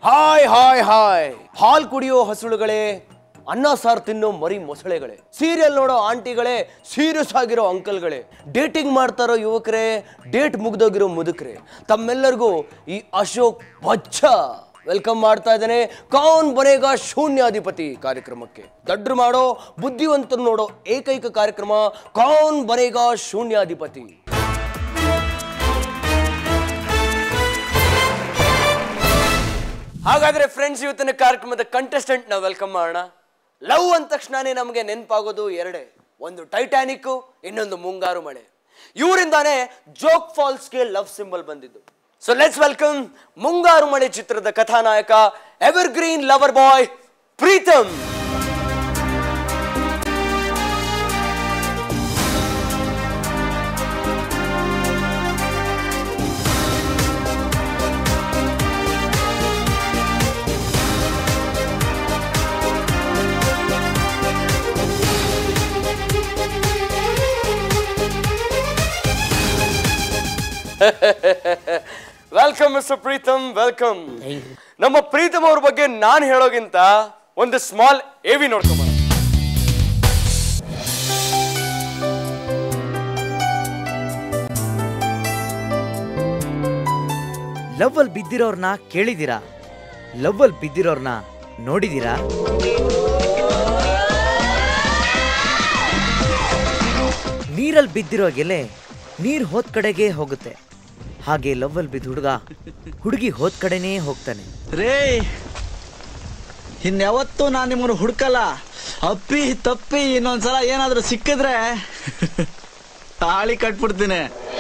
Hi hi hi ಹಾಲ್ ಕುಡಿಯೋ ಹಸುಳುಗಳೇ ಅನ್ನ ಸಾರು ತಿನ್ನೋ ಮರಿ ಮೊಸಳೆಗಳೇ ಸೀರಿಯಲ್ ನೋಡೋ ಆಂಟಿಗಳೇ ಸೀರಿಯಸ್ ಆಗಿರೋ ಅಂಕಲ್ಗಳೇ ಡೇಟಿಂಗ್ ಮಾಡ್ತಾರೋ ಯುವಕರೇ ಡೇಟ್ ಮುಗ್ದೋಗಿರೋ ಮುದುಕರೇ ತಮ್ಮೆಲ್ಲರಿಗೂ ಈ ಅಶೋಕ್ ಬಚ್ಚ ವೆಲ್ಕಮ್ ಮಾಡ್ತಾ ಇದ್ದೇನೆ ಕೌನ್ ಬನೇಗ ಶೂನ್ಯಾಧಿಪತಿ ಕಾರ್ಯಕ್ರಮಕ್ಕೆ ದಡ್ರು ಮಾಡೋ ಬುದ್ಧಿವಂತರು ನೋಡೋ ಏಕೈಕ ಕಾರ್ಯಕ್ರಮ ಕೌನ್ ಬನೇಗ ಶೂನ್ಯಾಧಿಪತಿ ಹಾಗಾದ್ರೆ ಫ್ರೆಂಡ್ಸ್ ಇವತ್ತಿನ ಕಾರ್ಯಕ್ರಮದ ಕಂಟೆಸ್ಟೆಂಟ್ ನಾವು ವೆಲ್ಕಮ್ ಮಾಡೋಣ ಲವ್ ಅಂದ ತಕ್ಷಣನೇ ನಮಗೆ ನೆನಪಾಗೋದು ಎರಡೇ ಒಂದು ಟೈಟ್ಯಾನಿಕ್ ಇನ್ನೊಂದು ಮುಂಗಾರು ಮಳೆ ಇವರಿಂದಾನೇ ಜೋಕ್ ಫಾಲ್ಸ್ಗೆ ಲವ್ ಸಿಂಬಲ್ ಬಂದಿದ್ದು so let's welcome Mungaru Male ಚಿತ್ರದ ಕಥಾನಾಯಕ evergreen lover boy Preetham welcome mister Preetham welcome ನಮ್ಮ ಪ್ರೀತಮ್ ಅವ್ರ ಬಗ್ಗೆ ನಾನು ಹೇಳೋಗಿಂತ ಒಂದು ಸ್ಮಾಲ್ ಎವಿ ನೋಡ್ಕೊಂಬ ಲವ್ ಅಲ್ಲಿ ಬಿದ್ದಿರೋರ್ನ ಕೇಳಿದೀರಾ ಲವ್ ಅಲ್ಲಿ ಬಿದ್ದಿರೋರ್ನ ನೋಡಿದೀರಾ ನೀರಲ್ಲಿ ಬಿದ್ದಿರೋ ಎಲೆ ನೀರ್ ಹೋದ್ ಕಡೆಗೆ ಹೋಗುತ್ತೆ ಹಾಗೆ ಲವ್ ಅಲ್ಲಿ ಬಿದ್ದ ಹುಡುಗ ಹುಡುಗಿ ಹೋದ್ ಕಡೆನೇ ಹೋಗ್ತಾನೆ ರೇ ಇನ್ಯಾವತ್ತೂ ನಾನು ನಿಮ್ಮನ್ನು ಹುಡ್ಕಲ್ಲ ಅಪ್ಪಿ ತಪ್ಪಿ ಇನ್ನೊಂದ್ಸಲ ಏನಾದ್ರೂ ಸಿಕ್ಕಿದ್ರೆ ತಾಳಿ ಕಟ್ಬಿಡ್ತೀನಿ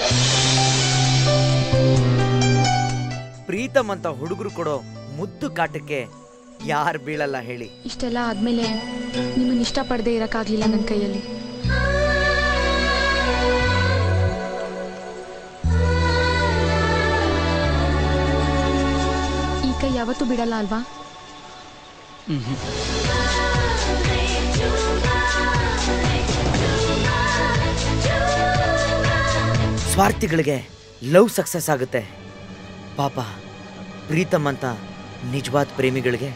ಪ್ರೀತಮ್ ಅಂತ ಹುಡುಗರು ಕೊಡೋ ಮುದ್ದು ಕಾಟಕ್ಕೆ ಯಾರು ಬೀಳಲ್ಲ ಹೇಳಿ ಇಷ್ಟೆಲ್ಲ ಆದ್ಮೇಲೆ ನಿಮ್ಮನ್ನ ಇಷ್ಟಪಡದೆ ಇರಕ್ಕಾಗ್ಲಿಲ್ಲ ನನ್ನ ಕೈಯಲ್ಲಿ ಈ ಕೈ ಯಾವತ್ತೂ ಬಿಡಲ್ಲ ಅಲ್ವಾ ಸ್ವಾರ್ಥಿಗಳಿಗೆ ಲವ್ ಸಕ್ಸಸ್ ಆಗುತ್ತೆ ಪಾಪ ಪ್ರೀತಮ್ ಅಂತ ನಿಜವಾದ ಪ್ರೇಮಿಗಳಿಗೆ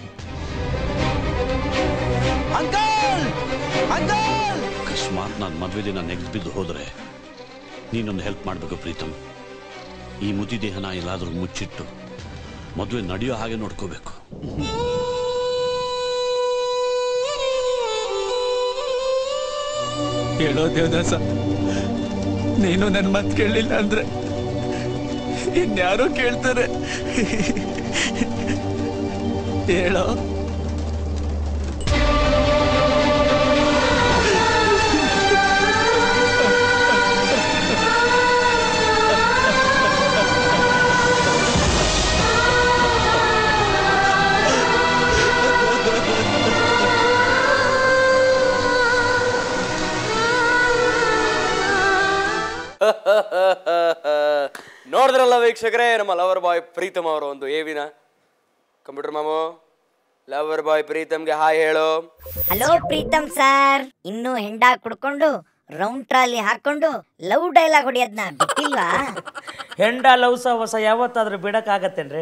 ಅಂಕಲ್ ಅಂಕಲ್ ಅಕಸ್ಮಾತ್ ನಾನು ಮದುವೆ ದಿನ ನೆಗೆದು ಬಿದ್ದು ಹೋದರೆ ನೀನೊಂದು ಹೆಲ್ಪ್ ಮಾಡಬೇಕು ಪ್ರೀತಮ್ ಈ ಮುದಿ ದೇಹನ ಎಲ್ಲಾದರೂ ಮುಚ್ಚಿಟ್ಟು ಮದುವೆ ನಡೆಯೋ ಹಾಗೆ ನೋಡ್ಕೋಬೇಕು ಹೇಳೋ ದೇವದಾಸ ನೀನು ನನ್ನ ಮಾತು ಕೇಳಲಿಲ್ಲ ಅಂದ್ರೆ ಇನ್ಯಾರೋ ಕೇಳ್ತಾರೆ ಹೇಳೋ ನೋಡಿದ್ರಲ್ಲ ವೀಕ್ಷಕರೇ ನಮ್ಮ ಲವರ್ ಬಾಯ್ ಪ್ರೀತಮ್ ಅವರ ಒಂದು ಏವಿನ ಕಂಪ್ಯೂಟರ್ ಮಾಮು ಲವರ್ ಬಾಯ್ ಪ್ರೀತಮ್ಗೆ ಹಾಯ್ ಹೇಳು ಹಲೋ ಪ್ರೀತಮ್ ಸರ್ ಇನ್ನು ಹೆಂಡ ಕುಡ್ಕೊಂಡು ರೌಂಡ್ ಟ್ರಾಲಿ ಹಾಕೊಂಡು ಲವ್ ಡೈಲಾಗ್ ಹೊಡಿಯೋದ್ನ ಬಿಟ್ಟಿಲ್ವಾ ಹೆಂಡ ಲವ್ಸ ಹೊಸ ಯಾವತ್ತಾದ್ರೂ ಬಿಡಕ್ಕಾಗತ್ತೇನ್ರಿ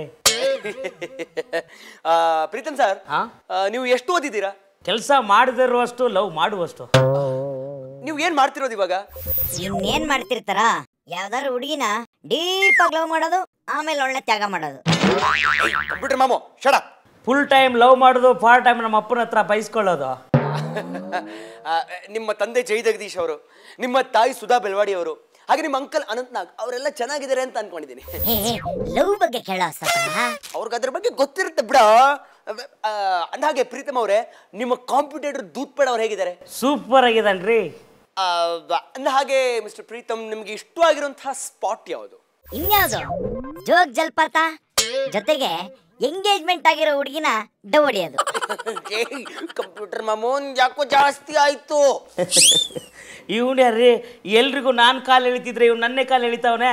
ಆ, ಪ್ರೀತಮ್ ಸರ್ ಹಾ? ನೀವು ಎಷ್ಟು ಓದಿದ್ದೀರಾ ಕೆಲಸ ಮಾಡದಿರುವಷ್ಟು ಲವ್ ಮಾಡುವಷ್ಟು ನೀವು ಏನ್ ಮಾಡ್ತಿರೋದು ಇವಾಗ ಇನ್ನೇನ್ ಮಾಡ್ತಿರ್ತಾರ ಯಾವ್ದಾದ್ರು ಹುಡುಗಿನ ಡೀಪ್ ಆಗಿ ಲವ್ ಮಾಡೋದು ಆಮೇಲೆ ಒಳ್ಳೆ ತ್ಯಾಗ ಮಾಡೋದು ಕಂಪ್ಯೂಟರ್ ಮಾಮು ಶಡ ಫುಲ್ ಟೈಮ್ ಲವ್ ಮಾಡೋದು ಪಾರ್ಟ್ ಟೈಮ್ ನಮ್ಮ ಅಪ್ಪನ ಹತ್ರ ಬೈಸ್ಕೊಳ್ಳೋದು ನಿಮ್ಮ ತಂದೆ ಜೈ ಜಗದೀಶ್ ಅವರು ನಿಮ್ಮ ತಾಯಿ ಸುಧಾ ಬೆಲ್ವಾಡಿ ಅವರು ಹಾಗೆ ನಿಮ್ಮ ಅಂಕಲ್ ಅನಂತ್ನಾಗ್ ಅವರೆಲ್ಲ ಚೆನ್ನಾಗಿದ್ದಾರೆ ಅಂತ ಅನ್ಕೊಂಡಿದ್ದೀನಿ ಹೇ ಲವ್ ಬಗ್ಗೆ ಕೇಳೋ ಸ್ವಲ್ಪ ಅವ್ರಿಗೆ ಅದ್ರ ಬಗ್ಗೆ ಗೊತ್ತಿರುತ್ತೆ ಬಿಡ ಅಂದಹಾಗೆ ಪ್ರೀತಮ್ ಅವರೇ ನಿಮ್ಮ ಕಾಂಪಿಟೇಟರ್ ದೂತ್ ಪೇಡ ಅವ್ರು ಹೇಗಿದ್ದಾರೆ ಸೂಪರ್ ಆಗಿದನ್ರಿ ಅಂದ ಹಾಗೆ ಮಿಸ್ಟರ್ ಪ್ರೀತಮ್ ನಿಮ್ಗೆ ಇಷ್ಟವಾಗಿರುವಂತಹ ಸ್ಪಾಟ್ ಯಾವುದು ಇನ್ಯಾವುದು ಜೋಗ್ ಜಲ್ಪಾತ ಜೊತೆಗೆ ಎಂಗೇಜ್ಮೆಂಟ್ ಆಗಿರೋ ಹುಡುಗಿನ ಡವ್ ಹೊಡಿಯೋದು ಕಂಪ್ಯೂಟರ್ ಮಾಮೂನ್ ಯಾಕೋ ಜಾಸ್ತಿ ಆಯ್ತು ಇವ್ನು ಯಾರ್ರಿ ಎಲ್ರಿಗೂ ನಾನ್ ಕಾಲ್ ಎಳಿತಿದ್ರೆ ಇವ್ ನನ್ನೇ ಕಾಲ್ ಎಳಿತಾವನೆ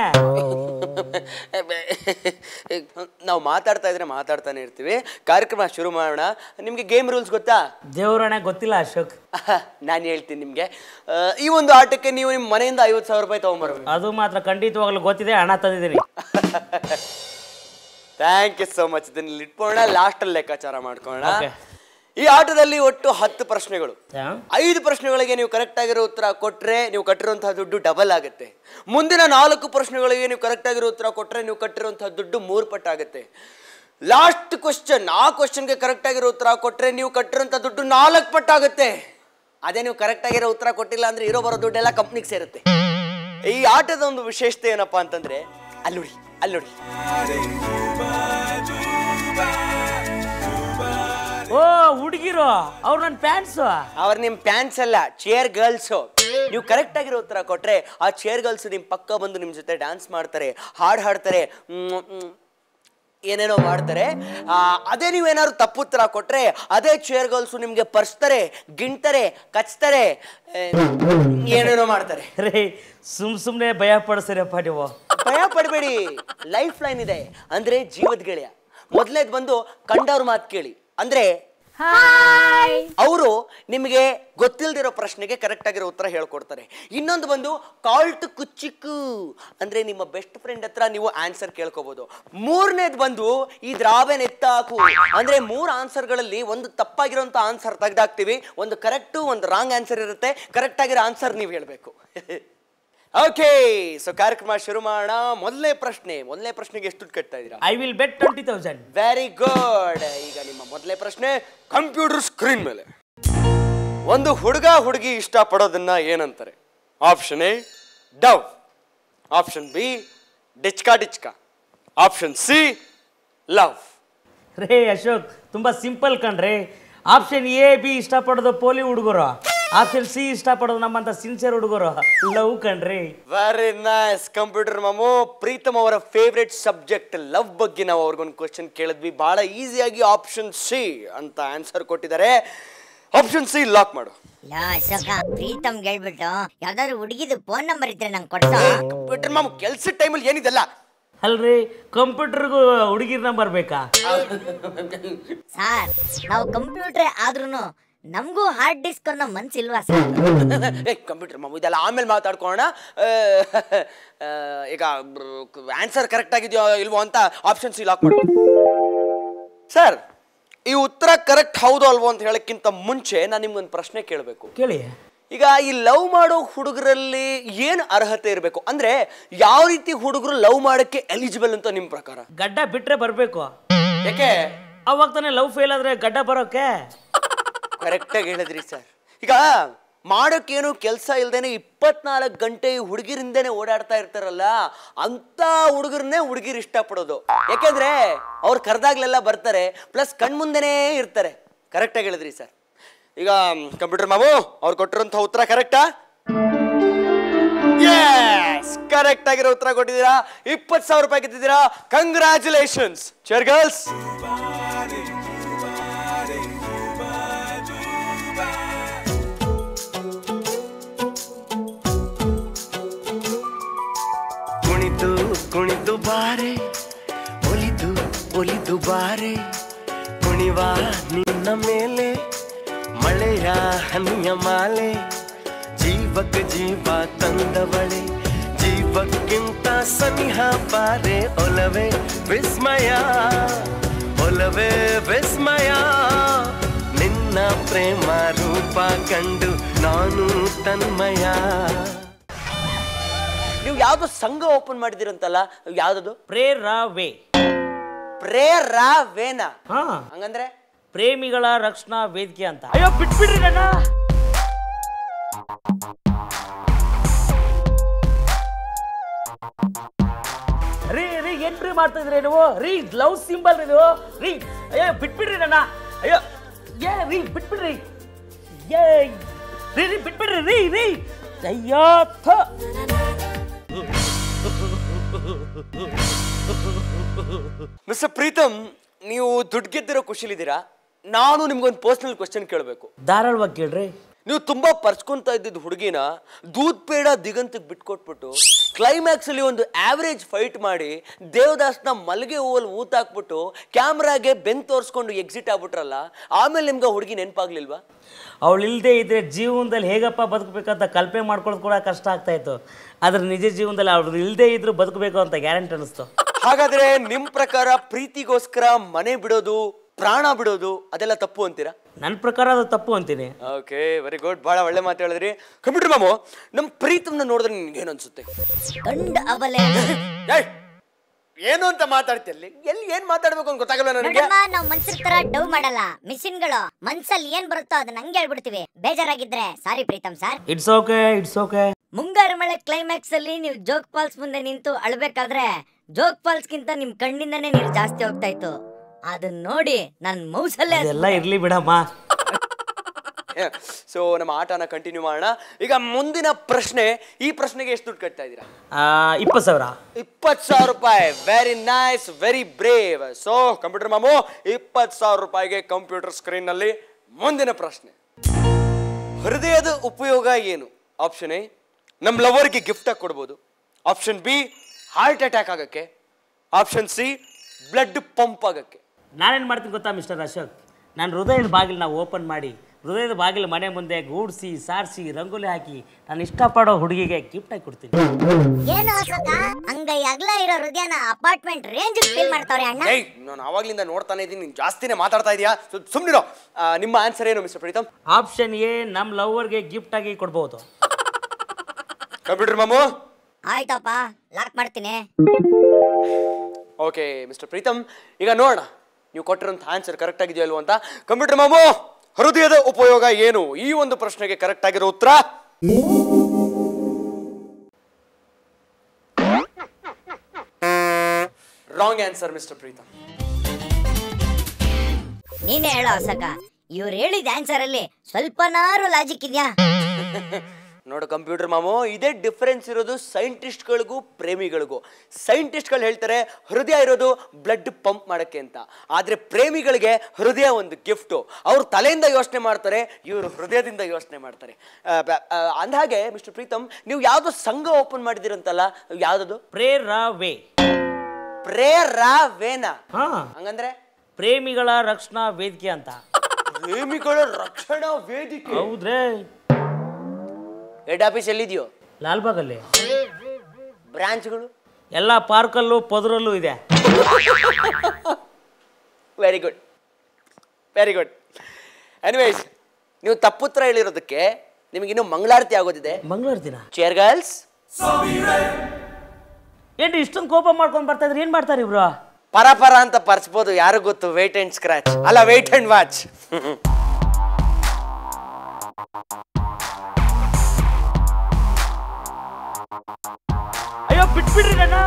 ನಾವು ಮಾತಾಡ್ತಾ ಇದ್ರೆ ಮಾತಾಡ್ತಾನೆ ಇರ್ತೀವಿ ಕಾರ್ಯಕ್ರಮ ಶುರು ಮಾಡೋಣ ನಿಮ್ಗೆ ಗೇಮ್ ರೂಲ್ಸ್ ಗೊತ್ತಾ ದೇವ್ರಣ ಗೊತ್ತಿಲ್ಲ ಅಶೋಕ್ ನಾನು ಹೇಳ್ತೀನಿ ನಿಮ್ಗೆ ಆ, ಈ ಒಂದು ಆಟಕ್ಕೆ ನೀವು ನಿಮ್ಮ ಮನೆಯಿಂದ ಐವತ್ತು ಸಾವಿರ ರೂಪಾಯಿ ತಗೊಂಬರ್ಬೇಕು ಅದು ಮಾತ್ರ ಖಂಡಿತವಾಗ್ಲೂ ಗೊತ್ತಿದೆ ಹಣ ತಂದಿದ್ದೀನಿ ಥ್ಯಾಂಕ್ ಯು ಸೋ ಮಚ್ ಇದನ್ನ ಇಟ್ಕೊಳ್ಳೋಣ ಲಾಸ್ಟಲ್ಲಿ ಲೆಕ್ಕಾಚಾರ ಮಾಡ್ಕೊಳ್ಳೋಣ Okay. ಈ ಆಟದಲ್ಲಿ ಒಟ್ಟು ಹತ್ತು ಪ್ರಶ್ನೆಗಳು ಹಾ? ಐದು ಪ್ರಶ್ನೆಗಳಿಗೆ ನೀವು ಕರೆಕ್ಟ್ ಆಗಿರೋ ಉತ್ತರ ಕೊಟ್ರೆ ನೀವು ಕಟ್ಟಿರುವಂತಹ ದುಡ್ಡು ಡಬಲ್ ಆಗುತ್ತೆ ಮುಂದಿನ ನಾಲ್ಕು ಪ್ರಶ್ನೆಗಳಿಗೆ ನೀವು ಕರೆಕ್ಟ್ ಆಗಿರೋ ಉತ್ತರ ಕೊಟ್ರೆ ನೀವು ಕಟ್ಟಿರುವಂತಹ ದುಡ್ಡು ಮೂರು ಪಟ್ಟಾಗುತ್ತೆ ಲಾಸ್ಟ್ ಕ್ವಶನ್ ಆ ಕ್ವಶನ್ಗೆ ಕರೆಕ್ಟ್ ಆಗಿರೋ ಉತ್ತರ ಕೊಟ್ರೆ ನೀವು ಕಟ್ಟಿರುವಂತಹ ದುಡ್ಡು ನಾಲ್ಕು ಪಟ್ಟಾಗುತ್ತೆ ಅದೇ ನೀವು ಕರೆಕ್ಟ್ ಆಗಿರೋ ಉತ್ತರ ಕೊಟ್ಟಿಲ್ಲ ಅಂದ್ರೆ ಇರೋ ಬರೋ ದುಡ್ಡೆಲ್ಲ ಕಂಪ್ನಿಗೆ ಸೇರುತ್ತೆ ಈ ಆಟದ ಒಂದು ವಿಶೇಷತೆ ಏನಪ್ಪಾ ಅಂತಂದ್ರೆ ಅಲ್ಲಿ ನೋಡಿ ಅಲ್ಲಿ ನೋಡಿ ಓ ಹುಡುಗಿರು ಅವ್ರು ನನ್ನ ಪ್ಯಾಂಟ್ಸು ಅವ್ರು ನಿಮ್ ಪ್ಯಾನ್ಸ್ ಅಲ್ಲ ಚೇರ್ ಗರ್ಲ್ಸು ನೀವು ಕರೆಕ್ಟ್ ಆಗಿರೋ ಉತ್ತರ ಕೊಟ್ರೆ ಆ ಚೇರ್ ಗರ್ಲ್ಸ್ ನಿಮ್ ಪಕ್ಕ ಬಂದು ನಿಮ್ ಜೊತೆ ಡ್ಯಾನ್ಸ್ ಮಾಡ್ತಾರೆ ಹಾಡು ಹಾಡ್ತಾರೆ ಮ್, ಮ್, ಏನೇನೋ ಮಾಡ್ತಾರೆ ಆ, ಅದೇ ನೀವೇನಾದ್ರು ತಪ್ಪು ಉತ್ತರ ಕೊಟ್ರೆ ಅದೇ ಚೇರ್ ಗರ್ಲ್ಸು ನಿಮ್ಗೆ ಪರ್ಸ್ತಾರೆ ಗಿಣ್ತಾರೆ ಕಚ್ತಾರೆ ಏ, ಏನೇನೋ ಮಾಡ್ತಾರೆ ರೇ ಸುಮ್ ಸುಮ್ಮನೆ ಭಯ ಪಡಿಸ್ರಪ್ಪ ನೀವು ಭಯ ಪಡಬೇಡಿ ಲೈಫ್ ಲೈನ್ ಇದೆ ಅಂದ್ರೆ ಜೀವದ ಗೆಳೆಯ ಮೊದಲನೇದು ಬಂದು ಕಂಡವ್ರ ಮಾತು ಕೇಳಿ ಅಂದ್ರೆ ಅವರು ನಿಮಗೆ ಗೊತ್ತಿಲ್ದಿರೋ ಪ್ರಶ್ನೆಗೆ ಕರೆಕ್ಟ್ ಆಗಿರೋ ಉತ್ತರ ಹೇಳ್ಕೊಡ್ತಾರೆ ಇನ್ನೊಂದು ಬಂದು ಕಾಲ್ಟ್ ಕುಚ್ಚಿಕ್ಕು ಅಂದ್ರೆ ನಿಮ್ಮ ಬೆಸ್ಟ್ ಫ್ರೆಂಡ್ ಹತ್ರ ನೀವು ಆನ್ಸರ್ ಕೇಳ್ಕೋಬಹುದು ಮೂರನೇದು ಬಂದು ಈ ದ್ರಾವೆನ್ ಎತ್ತಾಕು ಅಂದ್ರೆ ಮೂರು ಆನ್ಸರ್ಗಳಲ್ಲಿ ಒಂದು ತಪ್ಪಾಗಿರೋಂಥ ಆನ್ಸರ್ ತೆಗ್ದಾಕ್ತಿವಿ ಒಂದು ಕರೆಕ್ಟು ಒಂದು ರಾಂಗ್ ಆನ್ಸರ್ ಇರುತ್ತೆ ಕರೆಕ್ಟ್ ಆಗಿರೋ ಆನ್ಸರ್ ನೀವು ಹೇಳಬೇಕು ಓಕೆ ಸೊ ಕಾರ್ಯಕ್ರಮ ಶುರು ಮಾಡೋಣ ಮೊದಲನೇ ಪ್ರಶ್ನೆ ಮೊದಲನೇ ಪ್ರಶ್ನೆಗೆ ಎಷ್ಟು ದುಡ್ಡು ಕಟ್ತಾ ಇದ್ದೀರಾ I will bet twenty thousand very good ಈಗ ನಿಮ್ಮ ಮೊದಲನೇ ಪ್ರಶ್ನೆ ಕಂಪ್ಯೂಟರ್ ಸ್ಕ್ರೀನ್ ಮೇಲೆ ಒಂದು ಹುಡುಗ ಹುಡುಗಿ ಇಷ್ಟಪಡೋದನ್ನ ಏನಂತಾರೆ ಆಪ್ಷನ್ ಎ ಡವ್ ಆಪ್ಷನ್ ಬಿ ಡಿಚ್ಕಾ ಡಿಚ್ಕಾ ಆಪ್ಷನ್ ಸಿ ಲವ್ ರೇ ಅಶೋಕ್ ತುಂಬಾ ಸಿಂಪಲ್ ಕಣ್ರಿ ಆಪ್ಷನ್ ಎ ಬಿ ಇಷ್ಟಪಡೋದು ಪೋಲಿ ಹುಡುಗರು ಆಪ್ಷನ್ ಸಿ ಇಷ್ಟಪಡೋದು ನಮ್ಮಂತ ಸಿನ್ಸಿಯರ್ ಹುಡುಗರು ಲವ್ ಕಣ್ರಿ ವೆರಿ ನೈಸ್ ಕಂಪ್ಯೂಟರ್ ಮಾಮು ಪ್ರೀತಮ್ ಅವರ ಫೇವ್ರೆಟ್ ಸಬ್ಜೆಕ್ಟ್ ಲವ್ ಬಗ್ಗೆ ನಾವು ಅವ್ರಿಗೊಂದು ಕ್ವಶನ್ ಕೇಳಿದ್ವಿ ಬಹಳ ಈಸಿಯಾಗಿ ಆಪ್ಷನ್ ಸಿ ಅಂತ ಆನ್ಸರ್ ಕೊಟ್ಟಿದ್ದಾರೆ ಆಪ್ಷನ್ ಸಿ ಲಾಕ್ ಮಾಡು ಲೋ ಅಶೋಕ ಪ್ರೀತಮ್ ಹೇಳ್ಬಿಟ್ಟು ಯಾವ್ದಾದ್ರು ಹುಡುಗಿದು ಫೋನ್ ನಂಬರ್ ಇದ್ರೆ ನಂಗೆ ಕೊಡ್ಸೋ ಕಂಪ್ಯೂಟರ್ ಮಾಮು ಕೆಲ್ಸದ ಟೈಮಲ್ಲಿ ಏನಿದೆಲ್ಲ ಅಲ್ರಿ ಕಂಪ್ಯೂಟರ್ಗೂ ಹುಡುಗಿರ್ ನಂಬರ್ ಬೇಕಾ ಸರ್ ನಾವು ಕಂಪ್ಯೂಟರ್ ಆದ್ರೂ ನಮಗೂ ಹಾರ್ಡ್ ಡಿಸ್ಕ್ ಅನ್ನೋ ಮನ್ಸಿಲ್ವಾ ಸರ್ ಏ ಕಂಪ್ಯೂಟರ್ ಮಾಮು ಇದೆಲ್ಲ ಆಮೇಲೆ ಮಾತಾಡ್ಕೊಳ್ಳೋಣ ಆ, ಆ, ಈಗ ಆನ್ಸರ್ ಕರೆಕ್ಟ್ ಆಗಿದೆಯೋ ಇಲ್ವೋ ಅಂತ ಆಪ್ಷನ್ ಸಿ ಲಾಕ್ ಮಾಡಿ ಸರ್ ಈ ಉತ್ತರ ಕರೆಕ್ಟ್ ಹೌದು ಅಲ್ವೋ ಅಂತ ಹೇಳಕ್ಕಿಂತ ಮುಂಚೆ ನಾನು ನಿಮ್ಗೊಂದು ಪ್ರಶ್ನೆ ಕೇಳಬೇಕು ಕೇಳಿ ಈಗ ಈ ಲವ್ ಮಾಡೋ ಹುಡುಗರಲ್ಲಿ ಏನು ಅರ್ಹತೆ ಇರಬೇಕು ಅಂದ್ರೆ ಯಾವ ರೀತಿ ಹುಡುಗರು ಲವ್ ಮಾಡಕ್ಕೆ ಎಲಿಜಿಬಲ್ ಅಂತ ನಿಮ್ಮ ಪ್ರಕಾರ ಗಡ್ಡ ಬಿಟ್ರೆ ಬರ್ಬೇಕು ಯಾಕೆ ಅವಾಗ ತಾನೇ ಲವ್ ಫೇಲ್ ಆದ್ರೆ ಗಡ್ಡ ಬರೋಕೆ ಕರೆಕ್ಟಾಗಿ ಹೇಳಿದ್ರಿ ಸರ್ ಈಗ ಮಾಡೋಕ್ಕೇನು ಕೆಲಸ ಇಲ್ದೇನೆ ಇಪ್ಪತ್ನಾಲ್ಕು ಗಂಟೆ ಈ ಹುಡುಗಿರಿಂದನೇ ಓಡಾಡ್ತಾ ಇರ್ತಾರಲ್ಲ ಅಂತ ಹುಡುಗರನ್ನೇ ಹುಡುಗಿರು ಇಷ್ಟಪಡೋದು ಯಾಕೆಂದ್ರೆ ಅವ್ರು ಕರೆದಾಗ್ಲೆಲ್ಲ ಬರ್ತಾರೆ ಪ್ಲಸ್ ಕಣ್ಮುಂದೆನೇ ಇರ್ತಾರೆ ಕರೆಕ್ಟಾಗಿ ಹೇಳಿದ್ರಿ ಸರ್ ಈಗ ಕಂಪ್ಯೂಟರ್ ಮಾವು ಅವ್ರು ಕೊಟ್ಟಿರೋಂಥ ಉತ್ತರ ಕರೆಕ್ಟಾ ಎಸ್ ಕರೆಕ್ಟ್ ಆಗಿರೋ ಉತ್ತರ ಕೊಟ್ಟಿದ್ದೀರಾ ಇಪ್ಪತ್ತು ಸಾವಿರ ರೂಪಾಯಿ ಗೆದ್ದಿದ್ದೀರಾ ಕಂಗ್ರ್ಯಾಚುಲೇಷನ್ಸ್ ಚೇರ್ ಗರ್ಲ್ಸ್ ಕುಣಿದು ಕುಣಿದು ಬಾರೆ ಒಲಿದು ಒಲಿದು ಬಾರೆ ಕುಣಿವ ನಿನ್ನ ಮೇಲೆ ಮಳೆಯ ಹನಿಯ ಮಾಲೆ ಜೀವಕ್ಕೆ ಜೀವ ತಂದವಳೆ ಜೀವಕ್ಕಿಂತ ಸನಿಹ ಬಾರೆ ಒಲವೇ ವಿಸ್ಮಯ ಒಲವೇ ವಿಸ್ಮಯ ನಿನ್ನ ಪ್ರೇಮ ರೂಪ ಕಂಡು ನಾನು ತನ್ಮಯ ನೀವು ಯಾವ್ದೋ ಸಂಘ ಓಪನ್ ಮಾಡಿದಿರಂತಲ್ಲ ಯಾವ್ದದು ಪ್ರೇರವೇ ಪ್ರೇರಾವೇನ ಹಾ ಹಂಗಂದ್ರೆ ಪ್ರೇಮಿಗಳ ರಕ್ಷಣಾ ವೇದಿಕೆ ಅಂತ ಅಯ್ಯೋ ಬಿಟ್ಬಿಡ್ರಿ ನನ್ನ ರೀ ರೀ ಎಂಟ್ರಿ ಮಾಡ್ತಾ ಇದ್ರಿ ನೀವು ರೀ ಲವ್ ಸಿಂಬಲ್ ಇದು ರೀ ಅಯ್ಯೋ ಬಿಟ್ಬಿಡ್ರಿ ನನ್ನ ಅಯ್ಯೋ ಏ ರೀ ಬಿಟ್ಬಿಡ್ರಿ ಏ ರೀ ರೀ ಬಿಟ್ಬಿಡ್ರಿ ರೀ ರೀ ಅಯ್ಯೋ ಥ ಮಿಸ್ಟರ್ ಪ್ರೀತಮ್ ನೀವು ದುಡ್ಡು ಗೆದ್ದಿರೋ ಖುಷಿಲಿದ್ದೀರಾ ನಾನು ನಿಮ್ಗೊಂದು ಪರ್ಸನಲ್ ಕ್ವಶನ್ ಕೇಳಬೇಕು ಧಾರಾಳವಾಗಿ ಕೇಳ್ರಿ ನೀವು ತುಂಬಾ ಪರ್ಸ್ಕೊಂತ ಇದ್ದಿದ್ದು ಹುಡುಗಿನ ದೂದ್ ಪೇಡ ದಿಗಂತಕ್ಕೆ ಬಿಟ್ಕೊಟ್ಬಿಟ್ಟು ಕ್ಲೈಮ್ಯಾಕ್ಸ್ ಅಲ್ಲಿ ಒಂದು ಆವರೇಜ್ ಫೈಟ್ ಮಾಡಿ ದೇವದಾಸ್ನ ಮಲ್ಗೆ ಹೂವಲ್ಲಿ ಊತಾಕ್ಬಿಟ್ಟು ಕ್ಯಾಮ್ರಾಗೆ ಬೆನ್ ತೋರಿಸ್ಕೊಂಡು ಎಕ್ಸಿಟ್ ಆಗ್ಬಿಟ್ರಲ್ಲ ಆಮೇಲೆ ನಿಮ್ಗೆ ಹುಡುಗಿ ನೆನಪಾಗ್ಲಿಲ್ವಾ ಅವಳು ಇಲ್ಲದೆ ಇದ್ರೆ ಜೀವನದಲ್ಲಿ ಹೇಗಪ್ಪ ಬದುಕಬೇಕಂತ ಕಲ್ಪನೆ ಮಾಡ್ಕೊಳ್ಳೋದು ಕೂಡ ಕಷ್ಟ ಆಗ್ತಾ ಇತ್ತು ಆದ್ರೆ ನಿಜ ಜೀವನದಲ್ಲಿ ಅವ್ರು ಇಲ್ಲದೆ ಇದ್ರು ಬದುಕಬೇಕು ಅಂತ ಗ್ಯಾರಂಟಿ ಅನಿಸ್ತು ಹಾಗಾದ್ರೆ ನಿಮ್ ಪ್ರಕಾರ ಪ್ರೀತಿಗೋಸ್ಕರ ಮನೆ ಬಿಡೋದು ಪ್ರಾಣ ಬಿಡೋದು ಅದೆಲ್ಲ ತಪ್ಪು ಅಂತೀರಾ ನನ್ನ ಪ್ರಕಾರ ಅದು ತಪ್ಪು ಅಂತೀನಿ ಓಕೆ ವೆರಿ ಗುಡ್ ಬಹಳ ಒಳ್ಳೆ ಮಾತು ಹೇಳಿದ್ರಿ ಕಂಪ್ಯೂಟರ್ ಮಾಮು ನಮ್ ಪ್ರೀತಮ್ನ ನೋಡಿದ್ರೆ ನಿನ್ಗೆ ಏನು ಅನ್ಸುತ್ತೆ ಗಂಡ ಅವಲೆ ಏಯ್, ಏನು ಅಂತ ಮಾತಾಡ್ತಿಯಲ್ಲಿ ಎಲ್ಲಿ ಏನ್ ಮಾತಾಡ್ಬೇಕು ಅಂತ ಗೊತ್ತಾಗಲ್ಲ ನನಗೆ ನೋಡಮ್ಮ ನಾವ್ ಮನ್ಸರ್ ತರ ಡವ್ ಮಾಡಲ್ಲ ಮಿಷಿನ್ಗಳು ಮನ್ಸಲ್ಲಿ ಏನ್ ಬರುತ್ತೋ ಅದನ್ನ ಹಂಗೆ ಹೇಳ್ಬಿಡ್ತೀವಿ ಬೇಜಾರಾಗಿದ್ರೆ sorry Preetham sir it's okay it's okay Mungaru Male climax ಅಲ್ಲಿ ನೀವು ಜೋಗ್ ಫಾಲ್ಸ್ ಮುಂದೆ ನಿಂತು ಅಳ್ಬೇಕಾದ್ರೆ ಜೋಗ್ ಫಾಲ್ಸ್ ಗಿಂತ ನಿಮ್ ಕಣ್ಣಿಂದನೇ ನೀರು ಜಾಸ್ತಿ ಹೋಗ್ತಾ ಇತ್ತು ಅದನ್ನ ನೋಡಿ ನನ್ ಮೌಸಲ್ಲೇ ಅದೆಲ್ಲ ಇರ್ಲಿ ಬಿಡಮ್ಮ ಸೊ ನಮ್ಮ ಆಟನ ಕಂಟಿನ್ಯೂ ಮಾಡೋಣ ಈಗ ಮುಂದಿನ ಪ್ರಶ್ನೆ ಈ ಪ್ರಶ್ನೆಗೆ ಎಷ್ಟು ದುಡ್ಡು ಕಟ್ತಾ ಇದ್ದೀರಾ ಇಪ್ಪತ್ತು ಸಾವಿರ ಇಪ್ಪತ್ತು ಸಾವಿರ ರೂಪಾಯಿ very nice very brave so computer ಮಾಮು ಇಪ್ಪತ್ತು ಸಾವಿರ ರೂಪಾಯಿಗೆ ಕಂಪ್ಯೂಟರ್ ಸ್ಕ್ರೀನ್ ನಲ್ಲಿ ಮುಂದಿನ ಪ್ರಶ್ನೆ ಹೃದಯದ ಉಪಯೋಗ ಏನು ಆಪ್ಷನ್ ಎ ನಮ್ಮ ಲವರ್ಗೆ ಗಿಫ್ಟ್ ಆಗಿ ಕೊಡ್ಬೋದು ಆಪ್ಷನ್ ಬಿ ಹಾರ್ಟ್ ಅಟ್ಯಾಕ್ ಆಗಕ್ಕೆ ಆಪ್ಷನ್ ಸಿ ಬ್ಲಡ್ ಪಂಪ್ ಆಗಕ್ಕೆ ನಾನೇನು ಮಾಡ್ತೀನಿ ಗೊತ್ತಾ ಮಿಸ್ಟರ್ ಅಶೋಕ್ ನಾನು ಹೃದಯದ ಬಾಗಿಲನ್ನ ಓಪನ್ ಮಾಡಿ ಹೃದಯದ ಬಾಗಿಲು ಮನೆ ಮುಂದೆ ಗೂಡ್ಸಿ ಸಾರಿಸಿ ರಂಗೋಲಿ ಹಾಕಿ ನಾನು ಇಷ್ಟಪಡೋ ಹುಡುಗಿಗೆ ಗಿಫ್ಟ್ ಆಗಿ ಕೊಡ್ತೀನಿ ಏನು ಅಶೋಕ ಅಂಗೈ ಅಗ್ಲ ಇರೋ ಹೃದಯನ ಅಪಾರ್ಟ್ಮೆಂಟ್ ರೇಂಜ್ ಫೀಲ್ ಮಾಡ್ತಾವ್ರೆ ಅಣ್ಣ ಏಯ್ ನಾನು ಆವಾಗ್ಲಿಂದ ನೋಡ್ತಾನೆ ಇದ್ದೀನಿ ನೀನು ಜಾಸ್ತಿನೇ ಮಾತಾಡ್ತಾ ಇದೀಯಾ ಸುಮ್ಮನಿರೋ ನಿಮ್ಮ ಆನ್ಸರ್ ಏನು ಮಿಸ್ಟರ್ ಪ್ರೀತಮ್ ಆಪ್ಷನ್ ಎ ನಮ್ಮ ಲವರ್ಗೆ ಗಿಫ್ಟ್ ಆಗಿ ಕೊಡ್ಬೋದು ಕಂಪ್ಯೂಟರ್ ಮಾಮು ಆಯ್ತಪ್ಪ ಲಾಕ್ ಮಾಡ್ತೀನಿ ಓಕೆ ಮಿಸ್ಟರ್ ಪ್ರೀತಮ್ ಈಗ ನೋಡೋಣ ನೀವು ಕೊಟ್ಟಿರೋಂಥ ಆನ್ಸರ್ ಕರೆಕ್ಟ್ ಆಗಿದೆಯೋ ಅಲ್ವೋ ಅಂತ ಕಂಪ್ಯೂಟರ್ ಮಾಮು ಹೃದಯದ ಉಪಯೋಗ ಏನು ಈ ಒಂದು ಪ್ರಶ್ನೆಗೆ ಕರೆಕ್ಟ್ ಆಗಿರೋ ಉತ್ತರ ರಾಂಗ್ ಆನ್ಸರ್ ಮಿಸ್ಟರ್ ಪ್ರೀತಮ್ ನೀನೇ ಹೇಳೋ ಅಶೋಕ ಇವ್ರು ಹೇಳಿದ ಆನ್ಸರ್ ಅಲ್ಲಿ ಸ್ವಲ್ಪನಾರು ಲಾಜಿಕ್ ಇದೆಯಾ ನೋಡು ಕಂಪ್ಯೂಟರ್ ಮಾಮು ಇದೇ ಡಿಫರೆನ್ಸ್ ಇರೋದು ಸೈಂಟಿಸ್ಟ್ಗಳಿಗೂ ಪ್ರೇಮಿಗಳಿಗೂ ಸೈಂಟಿಸ್ಟ್ಗಳು ಹೇಳ್ತಾರೆ ಹೃದಯ ಇರೋದು ಬ್ಲಡ್ ಪಂಪ್ ಮಾಡೋಕ್ಕೆ ಅಂತ ಆದರೆ ಪ್ರೇಮಿಗಳಿಗೆ ಹೃದಯ ಒಂದು ಗಿಫ್ಟು ಅವ್ರು ತಲೆಯಿಂದ ಯೋಚನೆ ಮಾಡ್ತಾರೆ ಇವರು ಹೃದಯದಿಂದ ಯೋಚನೆ ಮಾಡ್ತಾರೆ ಆ, ಬ- ಆ, ಅಂದ್ಹಾಗೆ ಮಿಸ್ಟರ್ ಪ್ರೀತಮ್ ನೀವು ಯಾವುದೋ ಸಂಘ ಓಪನ್ ಮಾಡಿದಿರಂತಲ್ಲ ಯಾವುದದು ಪ್ರೇರವೇ ಪ್ರೇರಾವೇನ ಹಾ ಹಂಗಂದ್ರೆ ಪ್ರೇಮಿಗಳ ರಕ್ಷಣಾ ವೇದಿಕೆ ಅಂತ ಪ್ರೇಮಿಗಳ ರಕ್ಷಣಾ ವೇದಿಕೆ ಹೌದ್ರೇ ಹೆಡ್ ಆಫೀಸ್ ಎಲ್ಲಿದೆಯೋ ಲಾಲ್ಬಾಗಲ್ಲಿ ಬ್ರಾಂಚ್ಗಳು ಎಲ್ಲ ಪಾರ್ಕಲ್ಲೂ ಪದರಲ್ಲೂ ಇದೆ very good very good anyways ನೀವು ತಪ್ಪುತ್ರ ಹೇಳಿರೋದಕ್ಕೆ ನಿಮಗಿನ್ನೂ ಮಂಗಳಾರತಿ ಆಗೋದಿದೆ ಮಂಗಳೂರು ದಿನ ಚೇರ್ ಗರ್ಲ್ಸ್ ಏನ್ರಿ ಇಷ್ಟೊಂದು ಕೋಪ ಮಾಡ್ಕೊಂಡು ಬರ್ತಾ ಇದ್ರಿ ಏನ್ ಮಾಡ್ತಾರೆ ಇವ್ರು ಪರ ಪರ ಅಂತ ಪರ್ಸ್ಬೋದು ಯಾರು ಗೊತ್ತು ವೇಟ್ ಅಂಡ್ ಸ್ಕ್ರಾಚ್ ಅಲ್ಲ ವೇಟ್ ಅಂಡ್ ವಾಚ್ ಅಯ್ಯೋ ಬಿಟ್ಬಿಡ್ರಿ ನನ್ನ